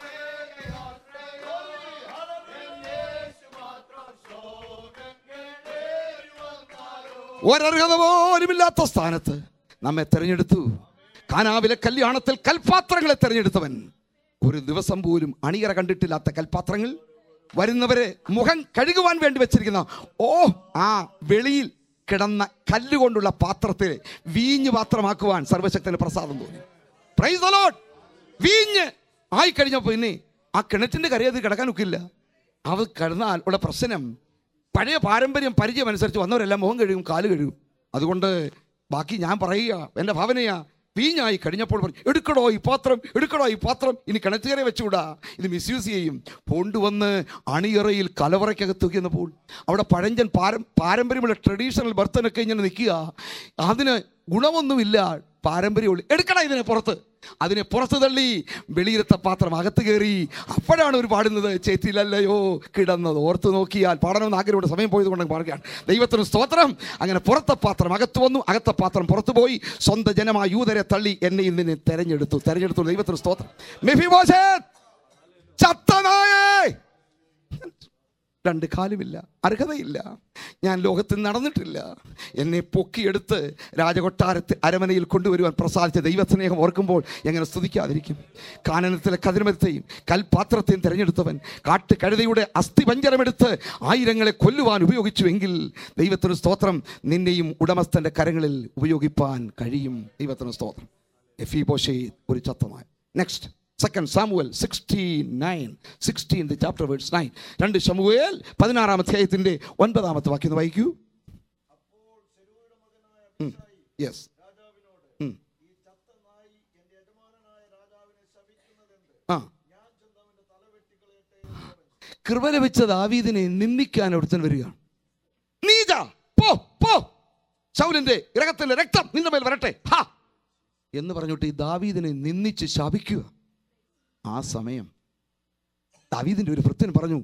ഒരർഹത പോലുമില്ലാത്ത സ്ഥാനത്ത് നമ്മെ തെരഞ്ഞെടുത്തു കാനാവിലെ കല്യാണത്തിൽ കൽപാത്രങ്ങളെ തെരഞ്ഞെടുത്തവൻ ഒരു ദിവസം പോലും അണിയറ കണ്ടിട്ടില്ലാത്ത കൽപാത്രങ്ങൾ വരുന്നവരെ മുഖം കഴുകുവാൻ വേണ്ടി വെച്ചിരിക്കുന്ന ഓ ആ വെളിയിൽ കിടന്ന കല്ലുകൊണ്ടുള്ള പാത്രത്തെ വീഞ്ഞ് പാത്രമാക്കുവാൻ സർവശക്തന് പ്രസാദം തോന്നി പ്രൈസ് the Lord. വീഞ്ഞ് ആയി കഴിഞ്ഞപ്പോൾ പിന്നെ ആ കിണറ്റിന്റെ കരയത് കിടക്കാൻ ഒക്കില്ല അത് കിടന്നാൽ ഉള്ള പ്രശ്നം പഴയ പാരമ്പര്യം പരിചയം അനുസരിച്ച് വന്നവരെല്ലാം മുഖം കഴുകും കാല് കഴുകും അതുകൊണ്ട് ബാക്കി ഞാൻ പറയുക എൻ്റെ ഭാവനയാ വീഞ്ഞായി കഴിഞ്ഞപ്പോൾ പറഞ്ഞു എടുക്കടോ ഈ പാത്രം എടുക്കടോ ഈ പാത്രം ഇനി കിണറ്റുകരെ വെച്ചുകൂടാ ഇത് മിസ്യൂസ് ചെയ്യും കൊണ്ടുവന്ന് അണിയറയിൽ കലവറയ്ക്കകത്ത് വെക്കുന്നപ്പോൾ അവിടെ പഴഞ്ചൻ പാരം പാരമ്പര്യമുള്ള ട്രഡീഷണൽ ബർത്തനൊക്കെ ഇങ്ങനെ നിൽക്കുക അതിന് ഗുണമൊന്നുമില്ല പാരമ്പര്യമുള്ളൂ എടുക്കണ ഇതിനെ പുറത്ത് അതിനെ പുറത്ത് തള്ളി വെളിയിലത്തെ പാത്രം അകത്ത് കയറി അപ്പോഴാണ് ഒരു പാടുന്നത് ചേത്തിലല്ലയോ കിടന്നത് ഓർത്ത് നോക്കിയാൽ പാടണമെന്ന് ആഗ്രഹമുണ്ട് സമയം പോയത് കൊണ്ട് പറയുകയാണ് ദൈവത്തിന് സ്തോത്രം അങ്ങനെ പുറത്തെ പാത്രം അകത്ത് വന്നു അകത്തെ പാത്രം പുറത്തു പോയി സ്വന്തം ജനമായ യൂതരെ തള്ളി എന്നെ ഇന്നിനെ തെരഞ്ഞെടുത്തു തെരഞ്ഞെടുത്തു ദൈവത്തിന് സ്തോത്രം മെഫിബോശേത്ത്, ചത്തനായേ രണ്ട് കാലുമില്ല അർഹതയില്ല ഞാൻ ലോകത്തിൽ നടന്നിട്ടില്ല എന്നെ പൊക്കിയെടുത്ത് രാജകൊട്ടാരത്തെ അരമനയിൽ കൊണ്ടുവരുവാൻ പ്രസാദിച്ച ദൈവസ്നേഹം ഓർക്കുമ്പോൾ എങ്ങനെ സ്തുതിക്കാതിരിക്കും കാനനത്തിലെ കതിരമരത്തെയും കൽപാത്രത്തെയും തിരഞ്ഞെടുത്തവൻ കാട്ട് കഴുതയുടെ അസ്ഥിപഞ്ചരമെടുത്ത് ആയിരങ്ങളെ കൊല്ലുവാൻ ഉപയോഗിച്ചുവെങ്കിൽ ദൈവത്തിന് സ്തോത്രം നിന്നെയും ഉടമസ്ഥന്റെ കരങ്ങളിൽ ഉപയോഗിപ്പാൻ കഴിയും ദൈവത്തിന് സ്തോത്രം എഫി ബോഷേ ഒരു ചത്തമായ next second Samuel sixteen nine sixteen the chapter words nine രണ്ട് ശമുവേൽ പതിനാറാം അധ്യായത്തിന്റെ ഒൻപതാമത്തെ വാക്യം ഒന്ന് വായിക്കൂ യെസ് ആ കൃപ ലഭിച്ച ദാവീദിനെ നിന്ദിക്കാൻ ഒരുത്തൻ വരികയാണ് നീജ പോ പോ ശൗലിന്റെ ഇറകത്തിന്റെ രക്തം നിന്റെ മേൽ വരട്ടെ ഹാ എന്ന് പറഞ്ഞിട്ട് ഈ ദാവീദിനെ നിന്ദിച്ച് ശപിക്കുക ആ സമയം ദാവീദിന്റെ ഒരു ഭൃത്യൻ പറഞ്ഞു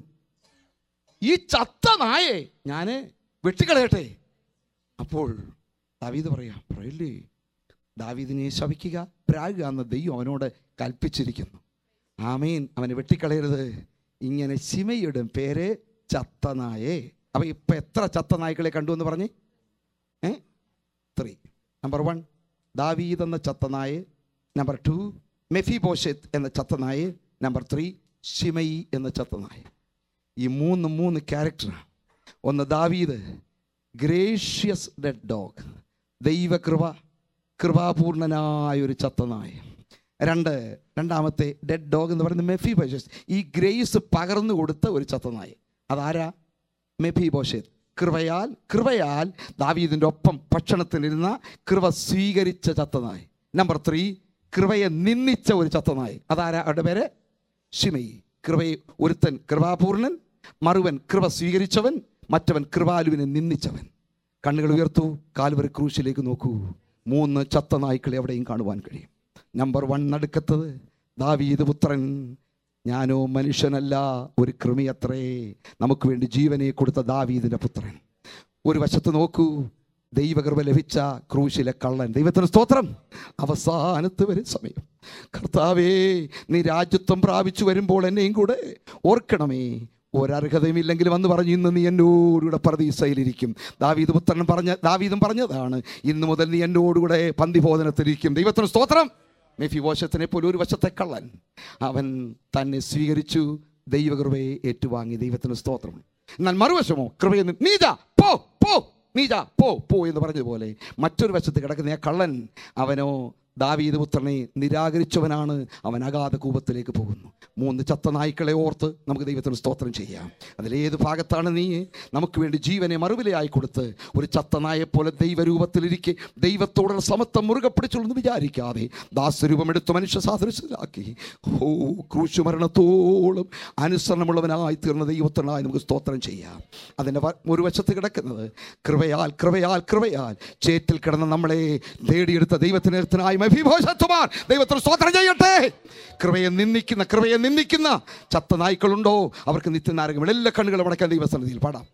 ഈ ചത്ത നായെ ഞാന് വെട്ടിക്കളയട്ടെ അപ്പോൾ ദാവീദ് പറയാ പറയല്ലേ ദാവീദിനെ ശപിക്കുക പ്രാകുക എന്ന ദൈവം അവനോട് കൽപ്പിച്ചിരിക്കുന്നു ആമീൻ അവനെ വെട്ടിക്കളയരുത് ഇങ്ങനെ ശിമയുടെ പേര് ചത്ത നായേ അപ്പൊ ഇപ്പൊ എത്ര ചത്ത നായ്ക്കളെ കണ്ടു എന്ന് പറഞ്ഞേ ഏ ത്രീ നമ്പർ വൺ ദാവീദ് എന്ന ചത്തനായ് നമ്പർ ടു മെഫിബോഷത്ത് എന്ന ചത്തനായ് നമ്പർ ത്രീ ഷിമയി എന്ന ചത്തനായ് ഈ മൂന്ന് മൂന്ന് ക്യാരക്ടറാണ് ഒന്ന് ദാവീദ് ഗ്രേഷ്യസ് ഡെഡ് ഡോഗ് ദൈവകൃപ കൃപാപൂർണനായ ഒരു ചത്തനായ രണ്ട് രണ്ടാമത്തെ ഡെഡ് ഡോഗ് എന്ന് പറയുന്നത് മെഫി ബോഷസ് ഈ ഗ്രേസ് പകർന്നു കൊടുത്ത ഒരു ചത്തനായ അതാരാ മെഫി ബോഷത്ത് കൃപയാൽ കൃപയാൽ ദാവീദിൻ്റെ ഒപ്പം ഭക്ഷണത്തിലിരുന്ന കൃപ സ്വീകരിച്ച ചത്തനായി നമ്പർ ത്രീ കൃപയെ നിന്ദിച്ച ഒരു ചത്തനായി അതാരാ അവരുടെ പേര് ഷിമയി കൃപയെ ഒരുത്തൻ കൃപാപൂർണൻ മറുവൻ കൃപ സ്വീകരിച്ചവൻ മറ്റവൻ കൃപാലുവിനെ നിന്ദിച്ചവൻ കണ്ണുകൾ ഉയർത്തു കാൽവരി ക്രൂശിലേക്ക് നോക്കൂ മൂന്ന് ചത്ത നായ്ക്കളെ എവിടെയും കാണുവാൻ കഴിയും നമ്പർ വൺ നടുക്കത്തത് ദാവീദ് പുത്രൻ ഞാനോ മനുഷ്യനല്ല ഒരു കൃമിയത്രേ നമുക്ക് വേണ്ടി ജീവനെ കൊടുത്ത ദാവീദിന്റെ പുത്രൻ ഒരു വശത്ത് നോക്കൂ ദൈവകൃപ ലഭിച്ച ക്രൂശിലെ കള്ളൻ ദൈവത്തിന് സ്തോത്രം അവസാനത്ത് വരെ സമയം കർത്താവേ നീ രാജ്യത്വം പ്രാപിച്ചു വരുമ്പോൾ എന്നെയും കൂടെ ഓർക്കണമേ ഒരർഹതയുമില്ലെങ്കിൽ വന്ന് പറഞ്ഞു ഇന്ന് നീ എന്നോടുകൂടെ പ്രതീസയിലിരിക്കും ദാവീദ് പുത്രൻ പറഞ്ഞ ദാവീദും പറഞ്ഞതാണ് ഇന്ന് മുതൽ നീ എന്നോടുകൂടെ പന്തിഭോജനത്തിലിരിക്കും ദൈവത്തിന് സ്തോത്രം മെഫി വശത്തിനെ പോലെ ഒരു വശത്തെ കള്ളൻ അവൻ തന്നെ സ്വീകരിച്ചു ദൈവകൃപയെ ഏറ്റുവാങ്ങി ദൈവത്തിന് സ്തോത്രം എന്നാൽ മറുവശമോ കൃപയെ നി- നീജ പോ പോ നീജ പോ പോ എന്ന് പറഞ്ഞതുപോലെ മറ്റൊരു വശത്ത് കിടക്കുന്ന ആ കള്ളൻ അവനോ ദാവീദ് പുത്രനെ നിരാകരിച്ചവനാണ് അവൻ അഗാധ കൂപത്തിലേക്ക് പോകുന്നു മൂന്ന് ചത്ത നായ്ക്കളെ ഓർത്ത് നമുക്ക് ദൈവത്തിന് സ്തോത്രം ചെയ്യാം അതിലേത് ഭാഗത്താണ് നീ നമുക്ക് വേണ്ടി ജീവനെ മറുവിലയായി കൊടുത്ത് ഒരു ചത്ത നായെ പോലെ ദൈവരൂപത്തിലിരിക്കെ ദൈവത്തോടുള്ള സമത്വം മുറുകെ പിടിച്ചുള്ളെന്ന് വിചാരിക്കാതെ ദാസരൂപമെടുത്ത് മനുഷ്യ സാദൃശ്യരാക്കി ഓ ക്രൂശു മരണത്തോളം അനുസരണമുള്ളവനായി തീർന്ന ദൈവത്തിനായി നമുക്ക് സ്തോത്രം ചെയ്യാം അതിൻ്റെ വ- ഒരു വശത്ത് കിടക്കുന്നത് കൃപയാൽ കൃപയാൽ കൃപയാൽ ചേറ്റിൽ കിടന്ന നമ്മളെ നേടിയെടുത്ത ദൈവത്തിനേർത്തനായി മെഫിഭോഷത്തുമാർ ദൈവത്തിന് സ്തോത്രം ചെയ്യട്ടെ കൃപയെ നിന്ദിക്കുന്ന കൃപയെ നിന്ദിക്കുന്ന ചത്ത നായ്ക്കളുണ്ടോ അവർക്ക് നിത്യനാരകം എല്ലാ കണ്ണുകൾ അടയ്ക്കാൻ ദൈവസന്നിധിയിൽ പാടാം